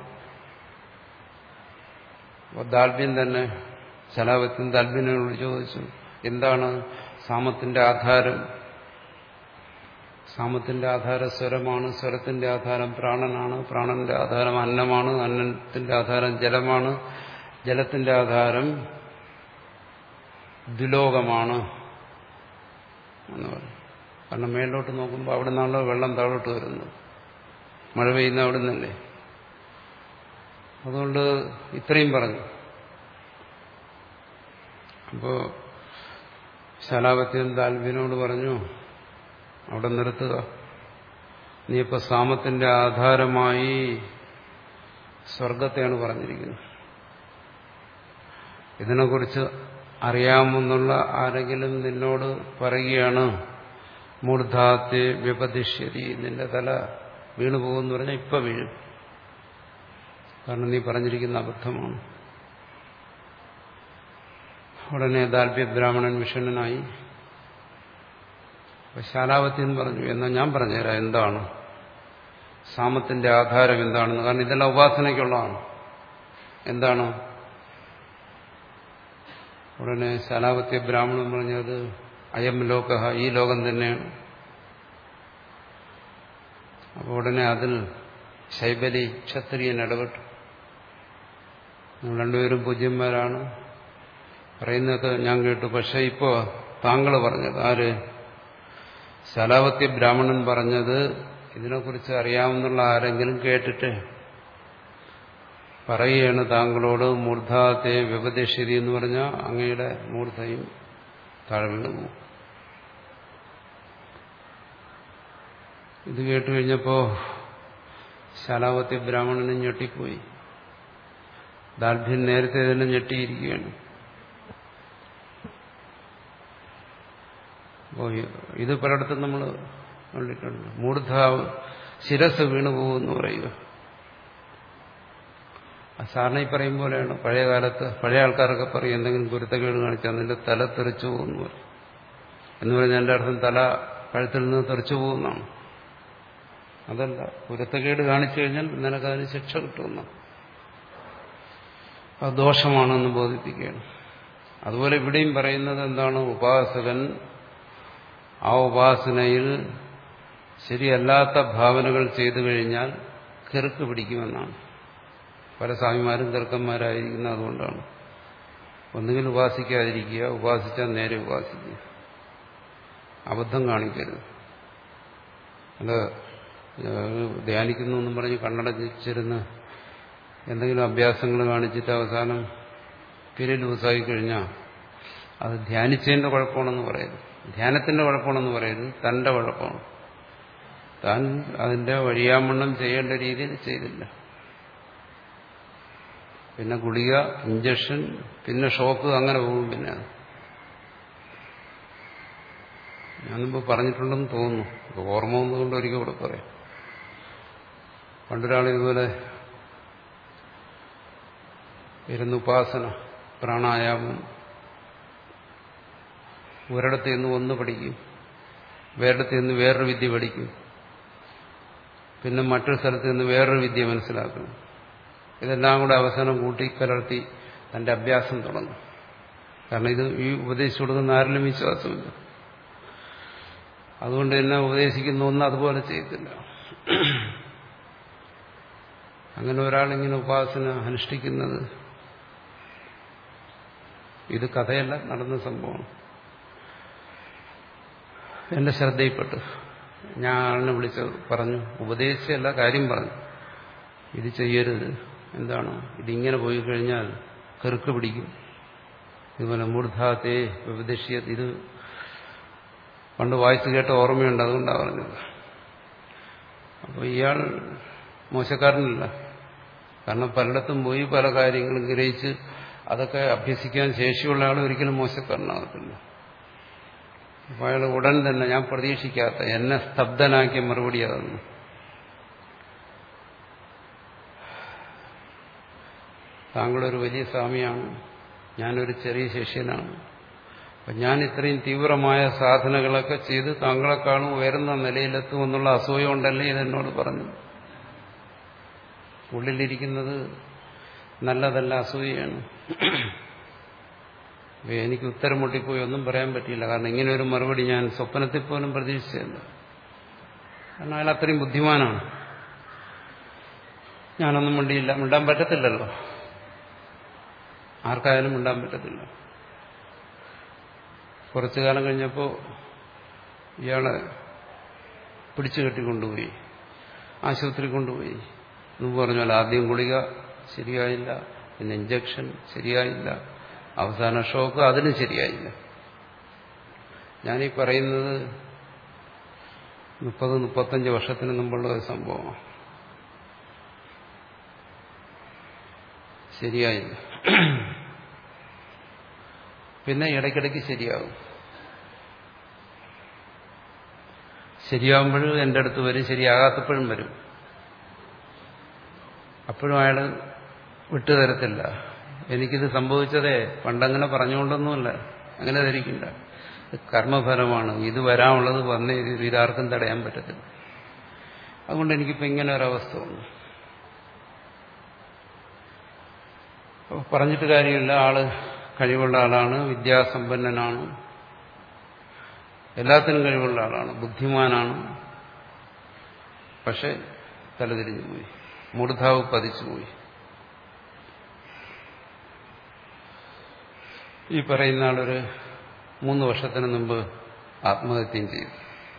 അപ്പോൾ ദാൽബ്യൻ തന്നെ ശലാവത്യൻ ദാൽബ്യനോട് ചോദിച്ചു എന്താണ് സാമത്തിന്റെ ആധാരം സാമത്തിന്റെ ആധാരം സ്വരമാണ് സ്വരത്തിന്റെ ആധാരം പ്രാണനാണ് പ്രാണന്റെ ആധാരം അന്നമാണ് അന്നത്തിന്റെ ആധാരം ജലമാണ് ജലത്തിന്റെ ആധാരം ദുലോകമാണ് എന്ന് പറയും കാരണം മേലോട്ട് നോക്കുമ്പോൾ അവിടെ നിന്നാണല്ലോ വെള്ളം താഴോട്ട് വരുന്നത് മഴ പെയ്യുന്ന അവിടെ നിന്നല്ലേ അതുകൊണ്ട് ഇത്രയും പറഞ്ഞു അപ്പോൾ ശലാപത്യൻ താൽവിനോട് പറഞ്ഞു അവിടെ നിർത്തുക നീ ഇപ്പൊ സാമത്തിന്റെ ആധാരമായി സ്വർഗത്തെയാണ് പറഞ്ഞിരിക്കുന്നത് ഇതിനെക്കുറിച്ച് അറിയാമെന്നുള്ള ആരെങ്കിലും നിന്നോട് പറയുകയാണ് മൂർധാത്തെ വ്യപതിഷ്യതി നിന്റെ തല വീണു പോകുമെന്ന് പറഞ്ഞാൽ ഇപ്പൊ വീഴും കാരണം നീ പറഞ്ഞിരിക്കുന്ന അബദ്ധമാണ് ഉടനെ ദാൽപ്യ ബ്രാഹ്മണൻ വിഷണനായി അപ്പൊ ശാലാവത്യൻ പറഞ്ഞു എന്നാൽ ഞാൻ പറഞ്ഞുതരാം എന്താണ് സാമത്തിന്റെ ആധാരം എന്താണെന്ന് കാരണം ഇതെല്ലാം ഉപാസനയ്ക്കുള്ളതാണ് എന്താണ് ഉടനെ ശാലാവത്യ ബ്രാഹ്മണൻ പറഞ്ഞത് അയം ലോക ഈ ലോകം തന്നെയാണ് അപ്പോൾ ഉടനെ അതിൽ ശൈബലി ക്ഷത്രിയൻ ഇടപെട്ടു നിങ്ങൾ രണ്ടുപേരും പൂജ്യന്മാരാണ് പറയുന്നതൊക്കെ ഞാൻ കേട്ടു പക്ഷെ ഇപ്പോ താങ്കൾ പറഞ്ഞത് ആര് ശലാവത്യ ബ്രാഹ്മണൻ പറഞ്ഞത് ഇതിനെക്കുറിച്ച് അറിയാമെന്നുള്ള ആരെങ്കിലും കേട്ടിട്ട് പറയുകയാണ് താങ്കളോട് മൂർധാത്തെ വ്യപദേശരി എന്ന് പറഞ്ഞാൽ അങ്ങയുടെ മൂർധയും താഴെ വീണു ഇത് കേട്ടു കഴിഞ്ഞപ്പോ ശാലാവത്യ ബ്രാഹ്മണനും ഞെട്ടിപ്പോയി ദാർഢ്യം നേരത്തെ തന്നെ ഞെട്ടിയിരിക്കുകയാണ് അപ്പോ ഇത് പലയിടത്തും നമ്മൾ കണ്ടിട്ടുണ്ട് മൂർധാവ് ശിരസ് വീണു പോകുമെന്ന് പറയുക സാറിന് ഈ പറയും പോലെയാണ് പഴയ കാലത്ത് പഴയ ആൾക്കാരൊക്കെ പറയും എന്തെങ്കിലും കുരുത്തക്കേട് കാണിച്ചാൽ നിന്റെ തല തെറിച്ചു പോകുന്നു പറയും എന്ന് പറഞ്ഞാൽ എൻ്റെ അർത്ഥം തല കഴുത്തിൽ നിന്ന് തെറിച്ചു പോകുന്നതാണ് അതല്ല കുരുത്തക്കേട് കാണിച്ചു കഴിഞ്ഞാൽ നിനക്കതിന് ശിക്ഷ കിട്ടുമെന്ന അത് ദോഷമാണെന്ന് ബോധിപ്പിക്കുകയാണ് അതുപോലെ ഇവിടെയും പറയുന്നത് എന്താണ് ഉപാസകൻ ആ ഉപാസനയിൽ ശരിയല്ലാത്ത ഭാവനകൾ ചെയ്തു കഴിഞ്ഞാൽ കിറുക്ക് പിടിക്കുമെന്നാണ് പല സ്വാമിമാരും ചെറുക്കന്മാരായിരിക്കുന്ന അതുകൊണ്ടാണ് ഒന്നുകിൽ ഉപാസിക്കാതിരിക്കുക ഉപാസിച്ചാൽ നേരെ ഉപാസിക്കുക അബദ്ധം കാണിക്കരുത് അല്ല ധ്യാനിക്കുന്നു എന്നും പറഞ്ഞ് കണ്ണടച്ചിരുന്ന് എന്തെങ്കിലും അഭ്യാസങ്ങൾ കാണിച്ചിട്ട് അവസാനം പിരി ലൂസായി കഴിഞ്ഞാൽ അത് ധ്യാനിച്ചതിന്റെ കുഴപ്പമാണെന്ന് പറയരുത് ധ്യാനത്തിന്റെ കുഴപ്പമാണെന്ന് പറയരുത് തന്റെ കുഴപ്പമാണ് താൻ അതിന്റെ വഴിയാമണ്ണം ചെയ്യേണ്ട രീതിയിൽ ചെയ്തില്ല പിന്നെ ഗുളിക ഇഞ്ചക്ഷൻ പിന്നെ ഷോക്ക് അങ്ങനെ പോകും പിന്നെ ഞാനിപ്പോ പറഞ്ഞിട്ടുണ്ടെന്ന് തോന്നുന്നു ഇപ്പൊ ഓർമ്മ വന്നുകൊണ്ട് ഒരിക്കൽ കൂടെ പറയാം പണ്ടൊരാൾ ഇതുപോലെ ഇരുന്ന് ഉപാസന പ്രാണായാമം ഒരിടത്ത് നിന്ന് ഒന്ന് പഠിക്കും വേറിടത്ത് നിന്ന് വേറൊരു വിദ്യ പഠിക്കും പിന്നെ മറ്റൊരു സ്ഥലത്ത് നിന്ന് വേറൊരു വിദ്യ മനസ്സിലാക്കും ഇതെല്ലാം കൂടെ അവസാനം കൂട്ടിക്കലർത്തി തന്റെ അഭ്യാസം തുടങ്ങും കാരണം ഇത് ഈ ഉപദേശിച്ചു കൊടുക്കുന്ന ആരിലും വിശ്വാസമില്ല അതുകൊണ്ട് തന്നെ ഉപദേശിക്കുന്ന ഒന്നും അതുപോലെ ചെയ്യത്തില്ല അങ്ങനെ ഒരാളിങ്ങനെ ഉപാസന അനുഷ്ഠിക്കുന്നത് ഇത് കഥയല്ല നടന്ന സംഭവമാണ് എന്റെ ശ്രദ്ധയിൽപ്പെട്ടു ഞാൻ ആളിനെ വിളിച്ച് പറഞ്ഞു ഉപദേശിച്ചല്ല കാര്യം പറഞ്ഞു ഇത് ചെയ്യരുത് എന്താണ് ഇതിങ്ങനെ പോയി കഴിഞ്ഞാൽ കെറുക്ക് പിടിക്കും ഇതുപോലെ മൂർധാത്തെ ഉപദേശിയ ഇത് പണ്ട് വായിച്ചു കേട്ട ഓർമ്മയുണ്ട് അതുകൊണ്ടാണ് പറഞ്ഞത് അപ്പോൾ ഇയാൾ മോശക്കാരനല്ല കാരണം പലയിടത്തും പോയി പല കാര്യങ്ങളും ഗ്രഹിച്ച് അതൊക്കെ അഭ്യസിക്കാൻ ശേഷിയുള്ള ആൾ ഒരിക്കലും മോശക്കാരനാകത്തില്ല അപ്പോൾ അയാൾ ഉടൻ തന്നെ ഞാൻ പ്രതീക്ഷിക്കാത്ത എന്നെ സ്തബ്ധനാക്കിയ മറുപടി അതൊന്നു താങ്കളൊരു വലിയ സ്വാമിയാണ് ഞാനൊരു ചെറിയ ശിഷ്യനാണ് അപ്പം ഞാൻ ഇത്രയും തീവ്രമായ സാധനകളൊക്കെ ചെയ്ത് താങ്കളെക്കാളും ഉയർന്ന നിലയിലെത്തുമെന്നുള്ള അസൂയ കൊണ്ടല്ലേ ഇതെന്നോട് പറഞ്ഞു ഉള്ളിലിരിക്കുന്നത് നല്ലതല്ല അസൂയയാണ് എനിക്ക് ഉത്തരം മുട്ടിപ്പോയി ഒന്നും പറയാൻ പറ്റിയില്ല കാരണം ഇങ്ങനെ ഒരു മറുപടി ഞാൻ സ്വപ്നത്തിൽ പോലും പ്രതീക്ഷിച്ചല്ല കാരണം അയാൾ അത്രയും ബുദ്ധിമാനാണ് ഞാനൊന്നും മിണ്ടിയില്ല മിണ്ടാൻ പറ്റത്തില്ലല്ലോ ആർക്കായാലും മിണ്ടാൻ പറ്റത്തില്ല കുറച്ചു കാലം കഴിഞ്ഞപ്പോൾ ഇയാളെ പിടിച്ചു കെട്ടിക്കൊണ്ടുപോയി ആശുപത്രി കൊണ്ടുപോയി എന്ന് പറഞ്ഞാൽ ആദ്യം ഗുളിക ശരിയായില്ല പിന്നെ ഇഞ്ചക്ഷൻ ശരിയായില്ല അവസാന ഷോക്ക് അതിനും ശരിയായില്ല ഞാനീ പറയുന്നത് മുപ്പത് മുപ്പത്തഞ്ച് വർഷത്തിന് മുമ്പുള്ള ഒരു സംഭവമാണ് ശരിയായില്ല പിന്നെ ഇടയ്ക്കിടയ്ക്ക് ശരിയാകും ശരിയാകുമ്പോഴും എൻ്റെ അടുത്ത് വരും ശരിയാകാത്തപ്പോഴും വരും അപ്പോഴും അയാൾ വിട്ടുതരത്തില്ല എനിക്കിത് സംഭവിച്ചതേ പണ്ടങ്ങനെ പറഞ്ഞുകൊണ്ടൊന്നുമല്ല അങ്ങനെ ധരിക്കില്ല കർമ്മഫലമാണ് ഇത് വരാനുള്ളത് വന്നേ ഇതാർക്കും തടയാൻ പറ്റത്തില്ല അതുകൊണ്ട് എനിക്കിപ്പോൾ ഇങ്ങനെ ഒരവസ്ഥ വന്നു പറഞ്ഞിട്ട് കാര്യമില്ല ആള് കഴിവുള്ള ആളാണ് വിദ്യാസമ്പന്നനാണ് എല്ലാത്തിനും കഴിവുള്ള ആളാണ് ബുദ്ധിമാനാണ് പക്ഷെ തലതിരിഞ്ഞു പോയി മൂർധാവ് പതിച്ചുപോയി ഈ പറയുന്ന ആളൊരു മൂന്ന് വർഷത്തിന് മുമ്പ് ആത്മഹത്യം ചെയ്തു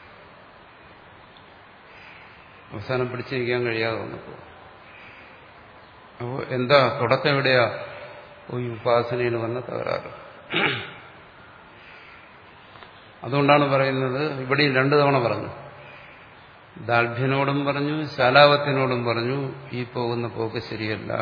അവസാനം പിടിച്ചിരിക്കാൻ കഴിയാതെ വന്നപ്പോൾ അപ്പോൾ എന്താ തുടക്കം എവിടെയാ ഈ ഉപാസനയിൽ വന്ന തകരാറ് അതുകൊണ്ടാണ് പറയുന്നത് ഇവിടെയും രണ്ടു തവണ പറഞ്ഞു ദാർഢ്യനോടും പറഞ്ഞു ശാലാവത്തിനോടും പറഞ്ഞു ഈ പോകുന്ന പോക്ക് ശരിയല്ല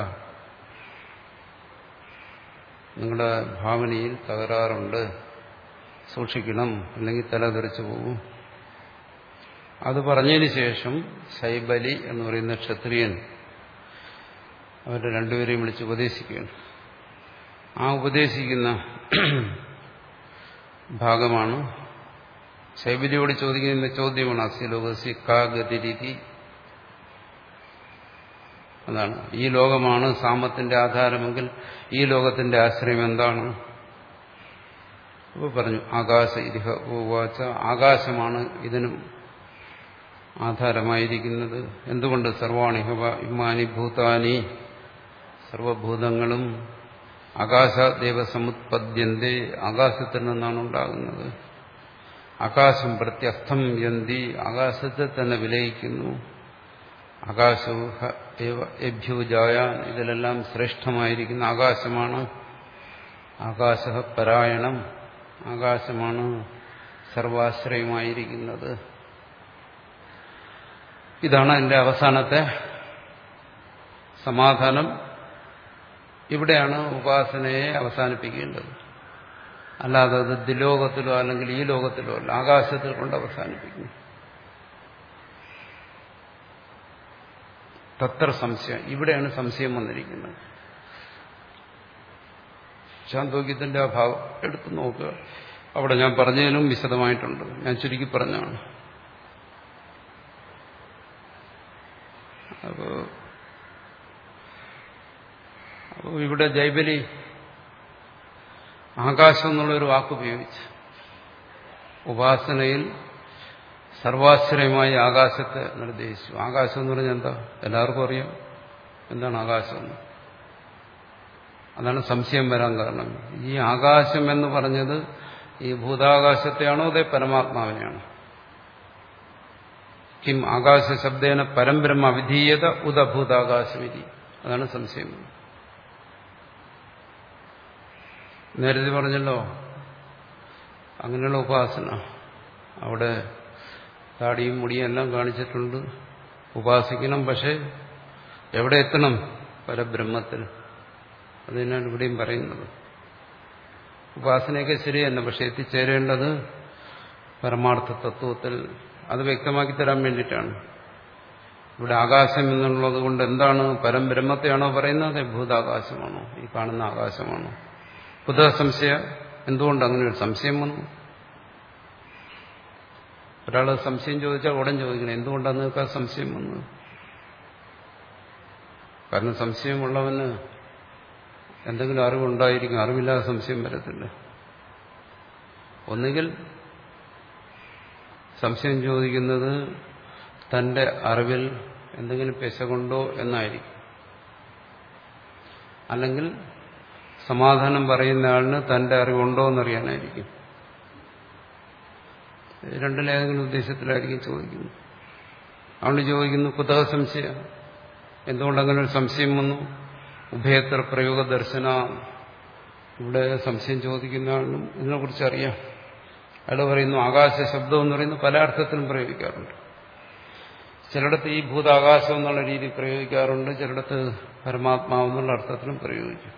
നിങ്ങളുടെ ഭാവനയിൽ തകരാറുണ്ട് സൂക്ഷിക്കണം അല്ലെങ്കിൽ തലതെറിച്ചു പോകും അത് പറഞ്ഞതിന് ശേഷം ശൈബലി എന്ന് പറയുന്ന ക്ഷത്രിയൻ അവരുടെ രണ്ടുപേരെയും വിളിച്ച് ഉപദേശിക്കുകയാണ് ആ ഉപദേശിക്കുന്ന ഭാഗമാണ് ശൈബലിയോട് ചോദിക്കുന്ന ചോദ്യമാണ് അസ്യലോകസി കാ ഗതിരീതി അതാണ് ഈ ലോകമാണ് സാമത്തിന്റെ ആധാരമെങ്കിൽ ഈ ലോകത്തിന്റെ ആശ്രയം എന്താണ് അപ്പോൾ പറഞ്ഞു ആകാശ ഇതിഹ ഉവാച്ച ആകാശമാണ് ഇതിനും ആധാരമായിരിക്കുന്നത് എന്തുകൊണ്ട് സർവാണി ഇമാനി ഭൂതാനി സർവഭൂതങ്ങളും ആകാശദേവ സമുത്പദ്യന്തി ആകാശത്തിൽ നിന്നാണ് ഉണ്ടാകുന്നത് ആകാശം പ്രത്യസ്ഥം യന്തി ആകാശത്തെ തന്നെ വിലയിക്കുന്നു ആകാശഭ്യൂജായാൻ ഇതിലെല്ലാം ശ്രേഷ്ഠമായിരിക്കുന്ന ആകാശമാണ് ആകാശ പരായണം ആകാശമാണ് സർവാശ്രയമായിരിക്കുന്നത് ഇതാണ് എൻ്റെ അവസാനത്തെ സമാധാനം ഇവിടെയാണ് ഉപാസനയെ അവസാനിപ്പിക്കേണ്ടത് അല്ലാതെ അത് ദിലോകത്തിലോ അല്ലെങ്കിൽ ഈ ലോകത്തിലോ അല്ല ആകാശത്തിൽ കൊണ്ട് അവസാനിപ്പിക്കുന്നു തത്ര സംശയം ഇവിടെയാണ് സംശയം വന്നിരിക്കുന്നത് ശാന്തോക്യത്തിന്റെ ആ ഭാവം എടുത്തു നോക്കുക അവിടെ ഞാൻ പറഞ്ഞതിനും വിശദമായിട്ടുണ്ട് ഞാൻ ചുരുക്കി പറഞ്ഞാണ് അപ്പോ അപ്പോൾ ഇവിടെ ജൈബലി ആകാശം എന്നുള്ളൊരു വാക്കുപയോഗിച്ച് ഉപാസനയിൽ സർവാശ്രയമായി ആകാശത്തെ നിർദ്ദേശിച്ചു ആകാശം എന്ന് പറഞ്ഞാൽ എന്താ എല്ലാവർക്കും അറിയാം എന്താണ് ആകാശം എന്ന് അതാണ് സംശയം വരാൻ കാരണം ഈ ആകാശം എന്ന് പറഞ്ഞത് ഈ ഭൂതാകാശത്തെയാണോ അതേ പരമാത്മാവിനെയാണോ കിം ആകാശ ശബ്ദേന പരംബ്രഹ്മ വിധീയത ഉദഭൂതാകാശവിധി അതാണ് സംശയം നേരത്തെ പറഞ്ഞല്ലോ അങ്ങനെയുള്ള ഉപാസന അവിടെ താടിയും മുടിയും എല്ലാം കാണിച്ചിട്ടുണ്ട് ഉപാസിക്കണം പക്ഷെ എവിടെ എത്തണം പരബ്രഹ്മത്തിൽ അതിനാണ് ഇവിടെയും പറയുന്നത് ഉപാസനയൊക്കെ ശരി തന്നെ പക്ഷെ എത്തിച്ചേരേണ്ടത് പരമാർത്ഥ തത്വത്തിൽ അത് വ്യക്തമാക്കി തരാൻ വേണ്ടിയിട്ടാണ് ഇവിടെ ആകാശം എന്നുള്ളത് കൊണ്ട് എന്താണ് പരംബ്രഹ്മത്തെയാണോ പറയുന്നത് ഭൂതാകാശമാണോ ഈ കാണുന്ന ആകാശമാണോ പുതിയ സംശയ എന്തുകൊണ്ട് അങ്ങനെ ഒരു സംശയം വന്നു ഒരാൾ സംശയം ചോദിച്ചാൽ ഉടൻ ചോദിക്കണം എന്തുകൊണ്ടാണ് നിങ്ങൾക്ക് ആ സംശയം വന്നത് കാരണം സംശയമുള്ളവന് എന്തെങ്കിലും അറിവുണ്ടായിരിക്കും അറിവില്ലാതെ സംശയം വരത്തില്ല ഒന്നുകിൽ സംശയം ചോദിക്കുന്നത് തന്റെ അറിവിൽ എന്തെങ്കിലും പെശകൊണ്ടോ എന്നായിരിക്കും അല്ലെങ്കിൽ സമാധാനം പറയുന്ന ആളിന് തന്റെ അറിവുണ്ടോ എന്നറിയാനായിരിക്കും രണ്ടിലേതെങ്കിലും ഉദ്ദേശത്തിലായിരിക്കും ചോദിക്കുന്നത് അതുകൊണ്ട് ചോദിക്കുന്നു കുതക സംശയം എന്തുകൊണ്ട് അങ്ങനെ ഒരു സംശയം വന്നു ഉഭയത്ര പ്രയോഗ ദർശന ഇവിടെ സംശയം ചോദിക്കുന്ന ആളിനും ഇതിനെക്കുറിച്ച് അറിയാം അയാൾ പറയുന്നു ആകാശ ശബ്ദം എന്ന് പറയുന്നത് പല അർത്ഥത്തിലും പ്രയോഗിക്കാറുണ്ട് ചിലയിടത്ത് ഈ ഭൂതാകാശം എന്നുള്ള രീതി പ്രയോഗിക്കാറുണ്ട് ചിലയിടത്ത് പരമാത്മാവ് എന്നുള്ള അർത്ഥത്തിലും പ്രയോഗിക്കും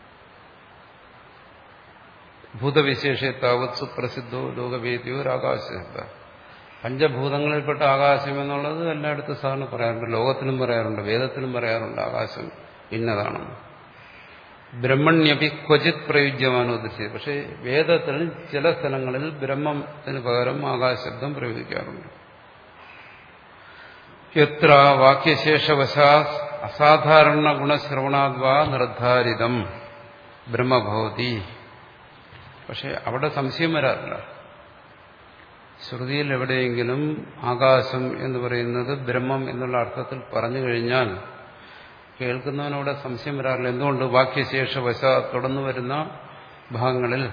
ഭൂതവിശേഷത്താവത് സുപ്രസിദ്ധോ ലോകവേദിയോ ഒരാകാശ പഞ്ചഭൂതങ്ങളിൽപ്പെട്ട ആകാശം എന്നുള്ളത് എല്ലായിടത്തും സാറിന് പറയാറുണ്ട് ലോകത്തിലും പറയാറുണ്ട് വേദത്തിലും പറയാറുണ്ട് ആകാശം ഇന്നതാണെന്ന് ബ്രഹ്മണ്യപി ക്വചിത് പ്രയുജ്യമാനോ ഉദ്ദേശിച്ചത് പക്ഷേ വേദത്തിൽ ചില സ്ഥലങ്ങളിൽ ബ്രഹ്മത്തിന് പകരം ആകാശബ്ദം പ്രയോഗിക്കാറുണ്ട് എത്ര വാക്യശേഷവശാ അസാധാരണ ഗുണശ്രവണാദ്വാ നിർദ്ധാരിതം ബ്രഹ്മഭവതി പക്ഷെ അവിടെ സംശയം വരാറില്ല ശ്രുതിയിൽ എവിടെയെങ്കിലും ആകാശം എന്ന് പറയുന്നത് ബ്രഹ്മം എന്നുള്ള അർത്ഥത്തിൽ പറഞ്ഞു കഴിഞ്ഞാൽ കേൾക്കുന്നവനവിടെ സംശയം വരാറില്ല എന്തുകൊണ്ട് വാക്യശേഷവശ തുടർന്നു വരുന്ന ഭാഗങ്ങളിൽ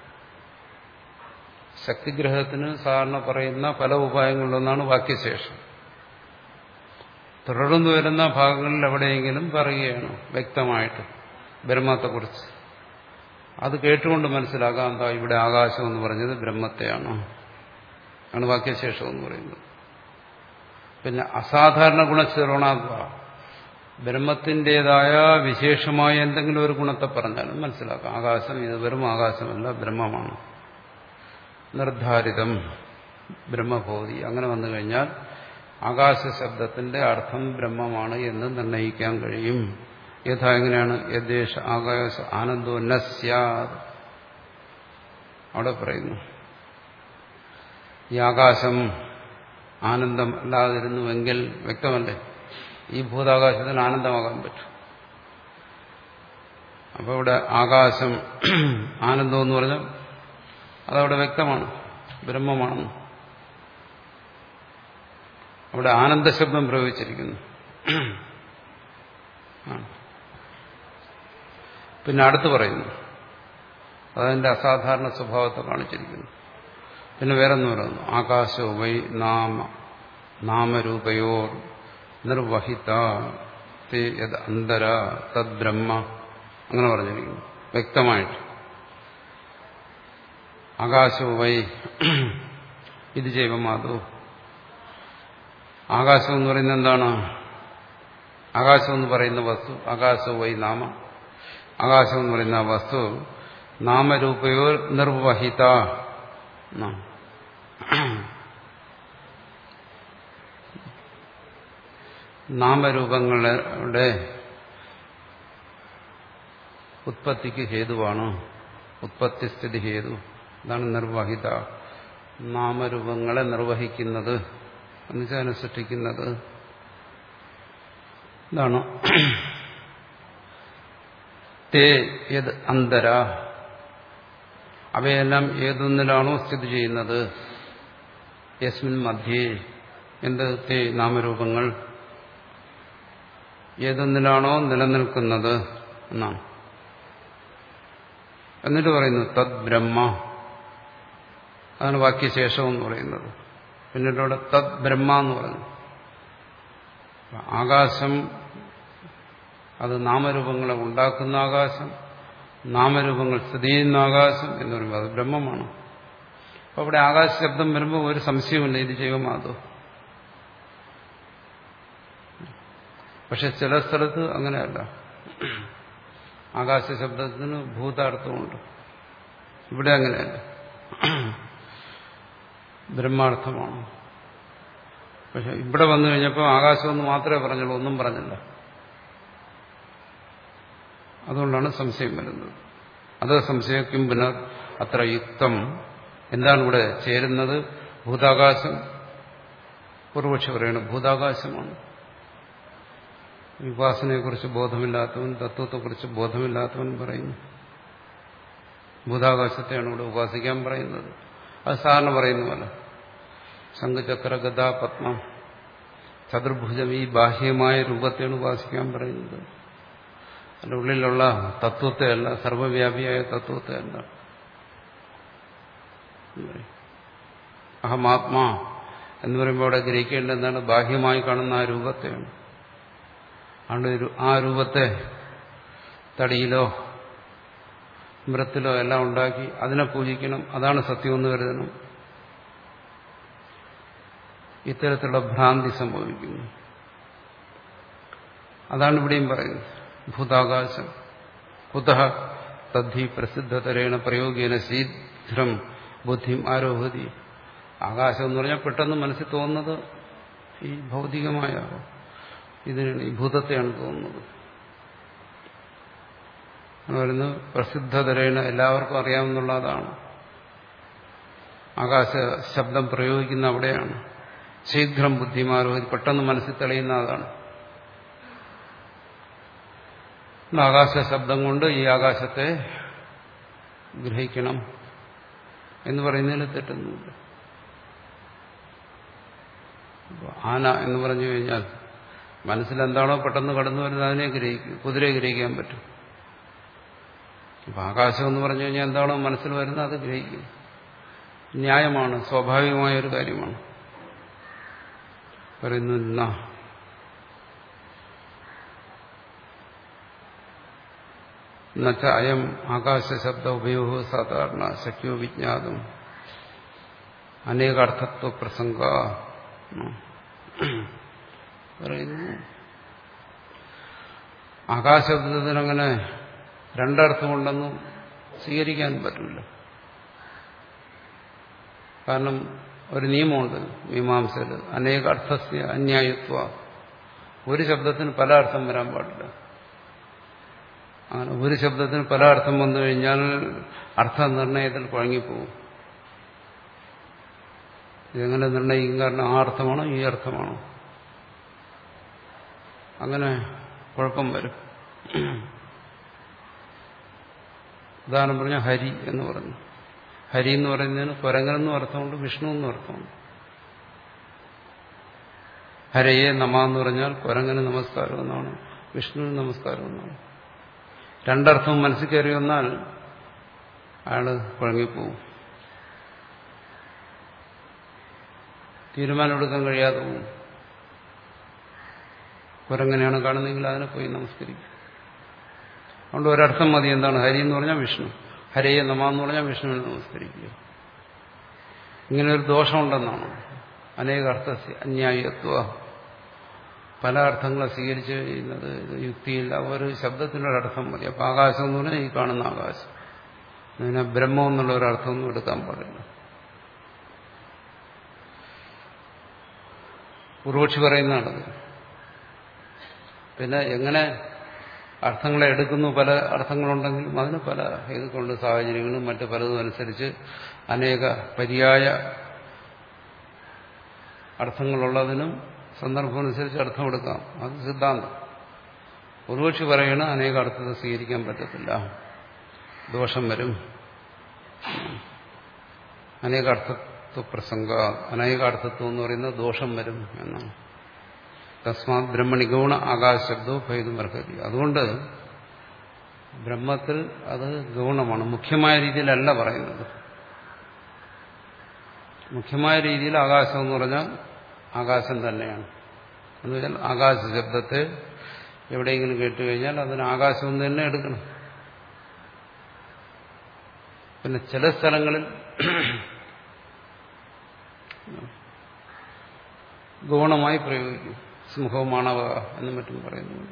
ശക്തിഗ്രഹത്തിന് സാധാരണ പറയുന്ന പല ഉപായങ്ങളിലൊന്നാണ് വാക്യശേഷം തുടർന്നു വരുന്ന ഭാഗങ്ങളിൽ എവിടെയെങ്കിലും പറയുകയാണ് വ്യക്തമായിട്ട് ബ്രഹ്മത്തെക്കുറിച്ച് അത് കേട്ടുകൊണ്ട് മനസ്സിലാക്കാം എന്താ ഇവിടെ ആകാശം എന്ന് പറഞ്ഞത് ബ്രഹ്മത്തെയാണ് ആണ് വാക്യശേഷം എന്ന് പറയുന്നത് പിന്നെ അസാധാരണ ഗുണശ്രവണാത്വ ബ്രഹ്മത്തിൻ്റെതായ വിശേഷമായ എന്തെങ്കിലും ഒരു ഗുണത്തെ പറഞ്ഞാലും മനസ്സിലാക്കാം ആകാശം ഇത് വെറും ആകാശമല്ല ബ്രഹ്മമാണ് നിർദ്ധാരിതം ബ്രഹ്മബോധി അങ്ങനെ വന്നു കഴിഞ്ഞാൽ ആകാശ ശബ്ദത്തിന്റെ അർത്ഥം ബ്രഹ്മമാണ് എന്ന് നിർണയിക്കാൻ കഴിയും യഥാ എങ്ങനെയാണ് യദ്ദേശ ആകാശ ആനന്ദോ നസ്യാത് അവിടെ പറയുന്നു ഈ ആകാശം ആനന്ദം അല്ലാതിരുന്നുവെങ്കിൽ വ്യക്തമല്ലേ ഈ ഭൂതാകാശത്തിന് ആനന്ദമാകാൻ പറ്റും അപ്പോൾ ഇവിടെ ആകാശം ആനന്ദം എന്ന് പറഞ്ഞാൽ അതവിടെ വ്യക്തമാണ് ബ്രഹ്മമാണെന്ന് അവിടെ ആനന്ദശബ്ദം പ്രയോഗിച്ചിരിക്കുന്നു പിന്നെ അടുത്ത് പറയുന്നു അതതിന്റെ അസാധാരണ സ്വഭാവത്തെ കാണിച്ചിരിക്കുന്നു പിന്നെ വേറൊന്നും പറയുന്നു ആകാശോ വൈ നാമ നാമരൂപയോർ നിർവഹിത യത് അന്തര തദ് ബ്രഹ്മ അങ്ങനെ പറഞ്ഞിരിക്കുന്നു വ്യക്തമായിട്ട് ആകാശോ വൈ ഇത് ജൈവമാതോ ആകാശം എന്ന് പറയുന്നത് എന്താണ് ആകാശം എന്ന് പറയുന്ന വസ്തു ആകാശോ വൈ നാമ ആകാശം എന്ന് പറയുന്ന വസ്തു നാമരൂപയോ നിർവഹിത നാമരൂപങ്ങളുടെ ഉത്പത്തിക്ക് ഹേതുവാണ് ഉത്പത്തിസ്ഥിതി ഹേതു ഇതാണ് നിർവഹിത നാമരൂപങ്ങളെ നിർവഹിക്കുന്നത് എന്നുവെച്ചാൽ സൃഷ്ടിക്കുന്നത് ഇതാണ് തേ യത് അന്തര അവയെല്ലാം ഏതൊന്നിലാണോ സ്ഥിതി ചെയ്യുന്നത് യസ്മിൻ മധ്യേ എന്ത് തേ നാമരൂപങ്ങൾ ഏതൊന്നിലാണോ നിലനിൽക്കുന്നത് എന്നാണ് എന്നിട്ട് പറയുന്നു തദ് ബ്രഹ്മ അതാണ് വാക്യശേഷം എന്ന് പറയുന്നത് പിന്നീട് അവിടെ തദ് ബ്രഹ്മ എന്ന് പറഞ്ഞു ആകാശം അത് നാമരൂപങ്ങളെ ഉണ്ടാക്കുന്ന ആകാശം നാമരൂപങ്ങൾ സ്ഥിതി ചെയ്യുന്ന ആകാശം എന്ന് പറയുമ്പോൾ അത് ബ്രഹ്മമാണ് അപ്പൊ അവിടെ ആകാശ ശബ്ദം വരുമ്പോൾ ഒരു സംശയമില്ല ഇത് ജൈവമാതോ പക്ഷെ ചില സ്ഥലത്ത് അങ്ങനെയല്ല ആകാശ ശബ്ദത്തിന് ഭൂതാർത്ഥമുണ്ട് ഇവിടെ അങ്ങനെയല്ല ബ്രഹ്മാർത്ഥമാണ് പക്ഷെ ഇവിടെ വന്നു കഴിഞ്ഞപ്പോൾ ആകാശമെന്ന് മാത്രമേ പറഞ്ഞുള്ളൂ ഒന്നും പറഞ്ഞില്ല അതുകൊണ്ടാണ് സംശയം വരുന്നത് അത് സംശയിക്കും പുനർ അത്ര യുക്തം എന്താണ് ഇവിടെ ചേരുന്നത് ഭൂതാകാശം പൂർവക്ഷി പറയുന്നത് ഭൂതാകാശമാണ് വിപാസനയെക്കുറിച്ച് ബോധമില്ലാത്തവൻ തത്വത്തെക്കുറിച്ച് ബോധമില്ലാത്തവൻ പറയുന്നു ഭൂതാകാശത്തെയാണ് ഇവിടെ ഉപാസിക്കാൻ പറയുന്നത് അത് സാധാരണ പറയുന്ന പോലെ ശംഖചക്ര ഗദ പത്മം ചതുർഭുജം ഈ ബാഹ്യമായ രൂപത്തെയാണ് ഉപാസിക്കാൻ പറയുന്നത് അതിൻ്റെ ഉള്ളിലുള്ള തത്വത്തെ അല്ല സർവവ്യാപിയായ തത്വത്തെ അല്ല അഹമാത്മാ എന്ന് പറയുമ്പോൾ അവിടെ ഗ്രഹിക്കേണ്ട എന്താണ് ബാഹ്യമായി കാണുന്ന ആ രൂപത്തെയാണ് അതുകൊണ്ട് ആ രൂപത്തെ തടിയിലോ മൃത്തിലോ എല്ലാം ഉണ്ടാക്കി അതിനെ പൂജിക്കണം അതാണ് സത്യമെന്ന് കരുതണം ഇത്തരത്തിലുള്ള ഭ്രാന്തി സംഭവിക്കുന്നു അതാണ് ഇവിടെയും പറയുന്നത് ഭൂതാകാശം കുത തദ്ധി പ്രസിദ്ധതരേണ പ്രയോഗേന ശീഘ്രം ബുദ്ധിം ആരോഹതി ആകാശം എന്ന് പറഞ്ഞാൽ പെട്ടെന്ന് മനസ്സിൽ തോന്നുന്നത് ഈ ഭൗതികമായ ഇതിനാണ് ഈ ഭൂതത്തെയാണ് തോന്നുന്നത് പറയുന്നത് പ്രസിദ്ധതരേണ എല്ലാവർക്കും അറിയാമെന്നുള്ള അതാണ് ആകാശ ശബ്ദം പ്രയോഗിക്കുന്ന അവിടെയാണ് ശീഘ്രം ബുദ്ധിമാരോഹി പെട്ടെന്ന് മനസ്സിൽ തെളിയുന്ന അതാണ് ആകാശ ശബ്ദം കൊണ്ട് ഈ ആകാശത്തെ ഗ്രഹിക്കണം എന്ന് പറയുന്നതിൽ തെറ്റൊന്നുമില്ല ആന എന്ന് പറഞ്ഞു കഴിഞ്ഞാൽ മനസ്സിലെന്താണോ പെട്ടെന്ന് കടന്നു വരുന്നത് അതിനെ ഗ്രഹിക്കും കുതിരയെ ഗ്രഹിക്കാൻ പറ്റും അപ്പൊ ആകാശം എന്ന് പറഞ്ഞു കഴിഞ്ഞാൽ എന്താണോ മനസ്സിൽ വരുന്നത് അത് ഗ്രഹിക്കും ന്യായമാണ് സ്വാഭാവികമായ ഒരു കാര്യമാണ് പറയുന്നു എന്നാ എന്നുവച്ച അയം ആകാശശബ്ദ ഉപയോഗ സാധാരണ ശക്യോ വിജ്ഞാതം അനേകാർത്ഥത്വ പ്രസംഗ പറയുന്നു ആകാശബ്ദത്തിനങ്ങനെ രണ്ടർത്ഥമുണ്ടെന്നും സ്വീകരിക്കാൻ പറ്റില്ല കാരണം ഒരു നിയമമുണ്ട് മീമാംസയിൽ അനേക അർത്ഥസ്യ അന്യായത്വ ഒരു ശബ്ദത്തിന് പല അർത്ഥം വരാൻ പാടില്ല അങ്ങനെ ഒരു ശബ്ദത്തിന് പല അർത്ഥം വന്നു കഴിഞ്ഞാൽ അർത്ഥനിർണയത്തിൽ കുഴങ്ങിപ്പോകും ഇതെങ്ങനെ നിർണയിക്കും കാരണം ആ അർത്ഥമാണോ ഈ അർത്ഥമാണോ അങ്ങനെ കുഴപ്പം വരും ഉദാഹരണം പറഞ്ഞാൽ ഹരി എന്ന് പറഞ്ഞു ഹരി എന്ന് പറയുന്നതിന് കുരങ്ങനെന്നും അർത്ഥമുണ്ട് വിഷ്ണു എന്നും അർത്ഥമുണ്ട് ഹരയെ നമ എന്ന് പറഞ്ഞാൽ കുരങ്ങന് നമസ്കാരം എന്നാണ് വിഷ്ണുവിന് നമസ്കാരം എന്നാണ് രണ്ടർത്ഥവും മനസ്സിൽ കയറി വന്നാൽ അയാള് കുഴങ്ങിപ്പോവും തീരുമാനമെടുക്കാൻ കഴിയാതെ പോവും കുരങ്ങനെയാണ് കാണുന്നതെങ്കിൽ അതിനെ പോയി നമസ്കരിക്കും അതുകൊണ്ട് ഒരർത്ഥം മതി എന്താണ് ഹരി എന്ന് പറഞ്ഞാൽ വിഷ്ണു ഹരയെ നമ എന്ന് പറഞ്ഞാൽ വിഷ്ണുവിനെ നമസ്കരിക്കുക ഇങ്ങനെ ഒരു ദോഷമുണ്ടെന്നാണ് അനേക അർത്ഥ അന്യായത്വ പല അർത്ഥങ്ങളെ സ്വീകരിച്ച് ചെയ്യുന്നത് യുക്തിയില്ല ഒരു ശബ്ദത്തിനൊരർത്ഥം മതി അപ്പൊ ആകാശം എന്ന് പറഞ്ഞാൽ ഈ കാണുന്ന ആകാശം അതിനെ ബ്രഹ്മം എന്നുള്ള ഒരു അർത്ഥമൊന്നും എടുക്കാൻ പാടില്ല പൂർവക്ഷി പറയുന്നതാണത് പിന്നെ എങ്ങനെ അർത്ഥങ്ങളെ എടുക്കുന്നു പല അർത്ഥങ്ങളുണ്ടെങ്കിലും അതിന് പല ഇതുകൊണ്ട് സാഹചര്യങ്ങളും മറ്റു പലതും അനുസരിച്ച് അനേക പര്യായ അർത്ഥങ്ങളുള്ളതിനും സന്ദർഭമനുസരിച്ച് അർത്ഥമെടുക്കാം അത് സിദ്ധാന്തം ഒരുപക്ഷി പറയണ അനേക അർത്ഥത്തെ സ്വീകരിക്കാൻ പറ്റത്തില്ല ദോഷം വരും അനേകാർത്ഥത്വ പ്രസംഗ അനേകാർത്ഥത്വം എന്ന് പറയുന്നത് ദോഷം വരും എന്നാണ് തസ്മാത് ബ്രഹ്മണി ഗൗണ ആകാശബ്ദോ ഭേദമർഹതി അതുകൊണ്ട് ബ്രഹ്മത്തിൽ അത് ഗൗണമാണ് മുഖ്യമായ രീതിയിലല്ല പറയുന്നത് മുഖ്യമായ രീതിയിൽ ആകാശം എന്ന് പറഞ്ഞാൽ ആകാശം തന്നെയാണ് എന്ന് വെച്ചാൽ ആകാശ ശബ്ദത്തെ എവിടെയെങ്കിലും കേട്ടുകഴിഞ്ഞാൽ അതിന് ആകാശം എന്ന് തന്നെ എടുക്കണം പിന്നെ ചില സ്ഥലങ്ങളിൽ ഗൗണമായി പ്രയോഗിക്കും സിംഹമാണവ എന്നും മറ്റും പറയുന്നുണ്ട്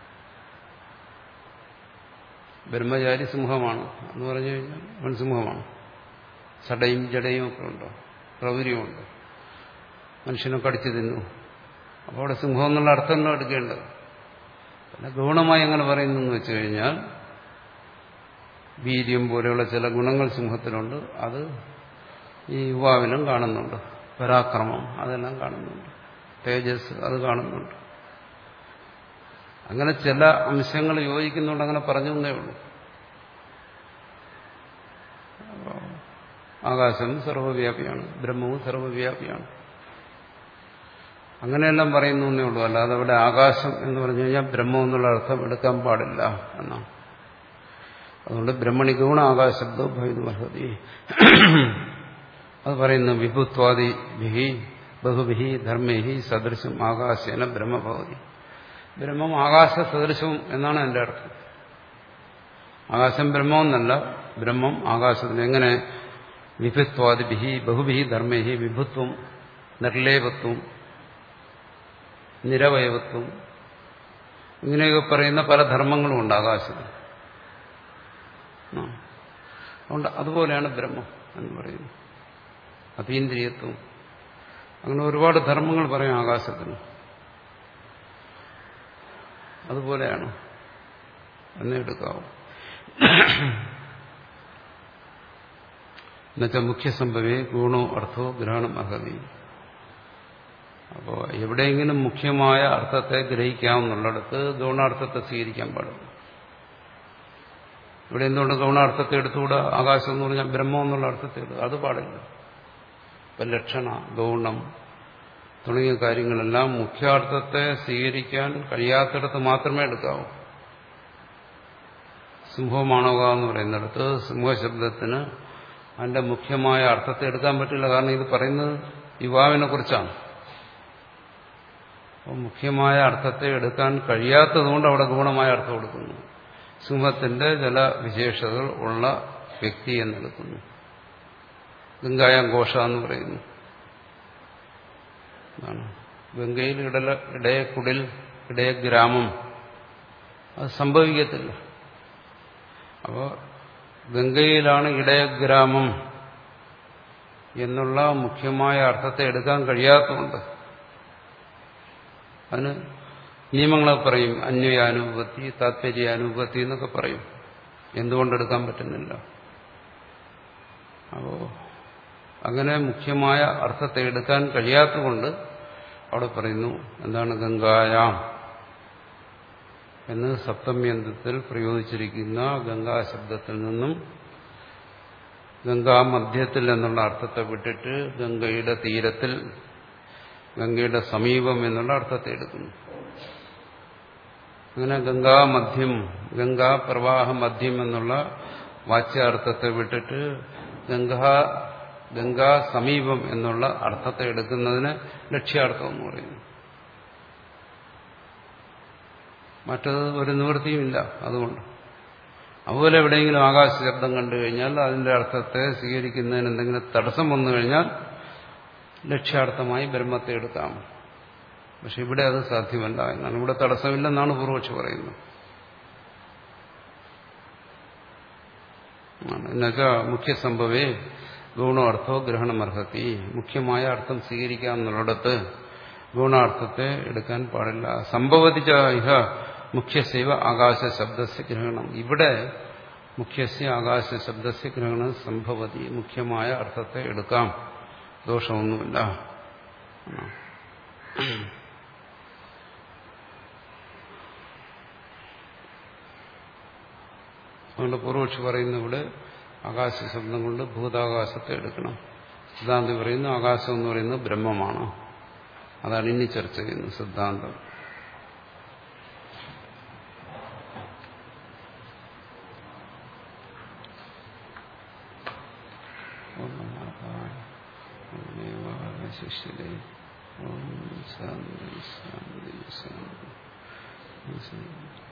ബ്രഹ്മചാരി സിംഹമാണ് എന്ന് പറഞ്ഞു കഴിഞ്ഞാൽ അവൻ സിംഹമാണ് ചടയും ജടയും ഒക്കെ ഉണ്ടോ പ്രൗര്യമുണ്ട് മനുഷ്യനെ കടിച്ചു തിന്നു അപ്പോൾ അവിടെ സിംഹം എന്നുള്ള അർത്ഥമല്ലോ എടുക്കേണ്ടത് പിന്നെ ഗുണമായി എങ്ങനെ പറയുന്നു എന്ന് വെച്ചു കഴിഞ്ഞാൽ വീര്യം പോലെയുള്ള ചില ഗുണങ്ങൾ സിംഹത്തിലുണ്ട് അത് ഈ യുവാവിലും കാണുന്നുണ്ട് പരാക്രമം അതെല്ലാം കാണുന്നുണ്ട് തേജസ് അത് കാണുന്നുണ്ട് അങ്ങനെ ചില അംശങ്ങൾ യോജിക്കുന്നുണ്ട് അങ്ങനെ പറഞ്ഞു എന്നേ ഉള്ളൂ ആകാശം സർവ്വവ്യാപിയാണ് ബ്രഹ്മവും സർവ്വവ്യാപിയാണ് അങ്ങനെയെല്ലാം പറയുന്നു എന്നേ ഉള്ളൂ അല്ലാതെ അവിടെ ആകാശം എന്ന് പറഞ്ഞു കഴിഞ്ഞാൽ ബ്രഹ്മം എന്നുള്ള അർത്ഥം എടുക്കാൻ പാടില്ല എന്നാണ് അതുകൊണ്ട് ബ്രഹ്മണി ഗുണ ആകാശബ്ദോ ഭവിതുമർഹതി അത് പറയുന്നു വിഭുത്വാദി വിഹി ബഹുവിഹി ധർമ്മേഹി സദൃശം ആകാശേന ബ്രഹ്മഭവതി ബ്രഹ്മം ആകാശ സദൃശവും എന്നാണ് എൻ്റെ അർത്ഥം ആകാശം ബ്രഹ്മമെന്നല്ല ബ്രഹ്മം ആകാശത്തിന് എങ്ങനെ വിഭിത്വാദിഭി ബഹുഭിഹി ധർമ്മേഹി വിഭുത്വം നിർലേപത്വം നിരവയവത്വം ഇങ്ങനെയൊക്കെ പറയുന്ന പല ധർമ്മങ്ങളും ഉണ്ട് ആകാശത്തിന് അതുകൊണ്ട് അതുപോലെയാണ് ബ്രഹ്മം എന്ന് പറയുന്നത് അതീന്ദ്രിയത്വം അങ്ങനെ ഒരുപാട് ധർമ്മങ്ങൾ പറയും ആകാശത്തിന് അതുപോലെയാണ് എന്നെ എടുക്കാവും എന്നുവെച്ചാൽ മുഖ്യസംഭവേ ഗുണോ അർത്ഥോ ഗ്രഹണം അർഹതി അപ്പോൾ എവിടെയെങ്കിലും മുഖ്യമായ അർത്ഥത്തെ ഗ്രഹിക്കാമെന്നുള്ളിടത്ത് ഗൗണാർത്ഥത്തെ സ്വീകരിക്കാൻ പാടില്ല ഇവിടെ എന്തുകൊണ്ട് ഗൗണാർത്ഥത്തെ എടുത്തുകൂടാ ആകാശം എന്ന് പറഞ്ഞാൽ ബ്രഹ്മം എന്നുള്ള അർത്ഥത്തെ എടുക്കുക അത് പാടില്ല ഇപ്പം ലക്ഷണ ഗൗണം തുടങ്ങിയ കാര്യങ്ങളെല്ലാം മുഖ്യാർത്ഥത്തെ സ്വീകരിക്കാൻ കഴിയാത്തിടത്ത് മാത്രമേ എടുക്കാവൂ സിംഹമാണോക എന്ന് പറയുന്നിടത്ത് സിംഹശബ്ദത്തിന് അതിന്റെ മുഖ്യമായ അർത്ഥത്തെ എടുക്കാൻ പറ്റില്ല കാരണം ഇത് പറയുന്നത് യുവാവിനെ കുറിച്ചാണ് അപ്പോൾ മുഖ്യമായ അർത്ഥത്തെ എടുക്കാൻ കഴിയാത്തതുകൊണ്ട് അവിടെ ഗുണമായ അർത്ഥം കൊടുക്കുന്നു സിംഹത്തിന്റെ ചില വിശേഷതകൾ ഉള്ള വ്യക്തി എന്നെടുക്കുന്നു ഗംഗായാം ഘോഷ എന്ന് പറയുന്നു എന്താണ് ഗംഗയിൽ ഇടല ഇടയക്കുടിൽ ഇടയ ഗ്രാമം അത് സംഭവിക്കത്തില്ല അപ്പോൾ ഗംഗയിലാണ് ഇടയഗ്രാമം എന്നുള്ള മുഖ്യമായ അർത്ഥത്തെ എടുക്കാൻ കഴിയാത്തതുകൊണ്ട് അതിന് നിയമങ്ങളെ പറയും അന്വയാനുപത്തി താത്പര്യാനുപത്തി എന്നൊക്കെ പറയും എന്തുകൊണ്ടെടുക്കാൻ പറ്റുന്നില്ല അപ്പോ അങ്ങനെ മുഖ്യമായ അർത്ഥത്തെ എടുക്കാൻ കഴിയാത്തതുകൊണ്ട് അവിടെ പറയുന്നു എന്താണ് ഗംഗായാം എന്ന് സപ്തമ്യന്തത്തിൽ പ്രയോഗിച്ചിരിക്കുന്ന ഗംഗാ ശബ്ദത്തിൽ നിന്നും ഗംഗാ മധ്യത്തിൽ എന്നുള്ള അർത്ഥത്തെ വിട്ടിട്ട് ഗംഗയുടെ തീരത്തിൽ ഗംഗയുടെ സമീപം എന്നുള്ള അർത്ഥത്തെ എടുക്കുന്നു അങ്ങനെ ഗംഗാ മധ്യം ഗംഗാ പ്രവാഹ മധ്യം എന്നുള്ള വാച്യാർത്ഥത്തെ വിട്ടിട്ട് ഗംഗാ ഗംഗാ സമീപം എന്നുള്ള അർത്ഥത്തെ എടുക്കുന്നതിന് ലക്ഷ്യാർത്ഥം എന്ന് പറയുന്നു മറ്റത് ഒരു നിവൃത്തിയുമില്ല അതുകൊണ്ട് അതുപോലെ എവിടെയെങ്കിലും ആകാശ ശബ്ദം കണ്ടു കഴിഞ്ഞാൽ അതിന്റെ അർത്ഥത്തെ സ്വീകരിക്കുന്നതിന് എന്തെങ്കിലും തടസ്സം വന്നു കഴിഞ്ഞാൽ ലക്ഷ്യാർത്ഥമായി ബ്രഹ്മത്തെ എടുക്കാം പക്ഷെ ഇവിടെ അത് സാധ്യമല്ല എന്നാണ് ഇവിടെ തടസ്സമില്ലെന്നാണ് പൂർവക്ഷി പറയുന്നത് എന്നുവെച്ചാൽ മുഖ്യസംഭവേ ഗുണാർത്ഥോ ഗ്രഹണമർഹത്തി മുഖ്യമായ അർത്ഥം സ്വീകരിക്കാമെന്നുള്ളിടത്ത് ഗുണാർത്ഥത്തെ എടുക്കാൻ പാടില്ല സംഭവതിച്ച ഇഹ മുഖ്യസൈവ ആകാശ ശബ്ദസ്യ ഗ്രഹണം ഇവിടെ മുഖ്യസ്യ ആകാശ ശബ്ദസ്യ ഗ്രഹണം സംഭവതി മുഖ്യമായ അർത്ഥത്തെ എടുക്കാം ദോഷമൊന്നുമില്ല അതുകൊണ്ട് പൂർവക്ഷി പറയുന്ന ഇവിടെ ആകാശ ശബ്ദം കൊണ്ട് ഭൂതാകാശത്തെ എടുക്കണം സിദ്ധാന്തി പറയുന്നു ആകാശം എന്ന് പറയുന്നത് ബ്രഹ്മമാണ് അതാണ് ഇനി ചർച്ച ചെയ്യുന്നത് സിദ്ധാന്തം ശിഷ്യരെ ഓം ശാന്തി ശാന്തി ശാന്തി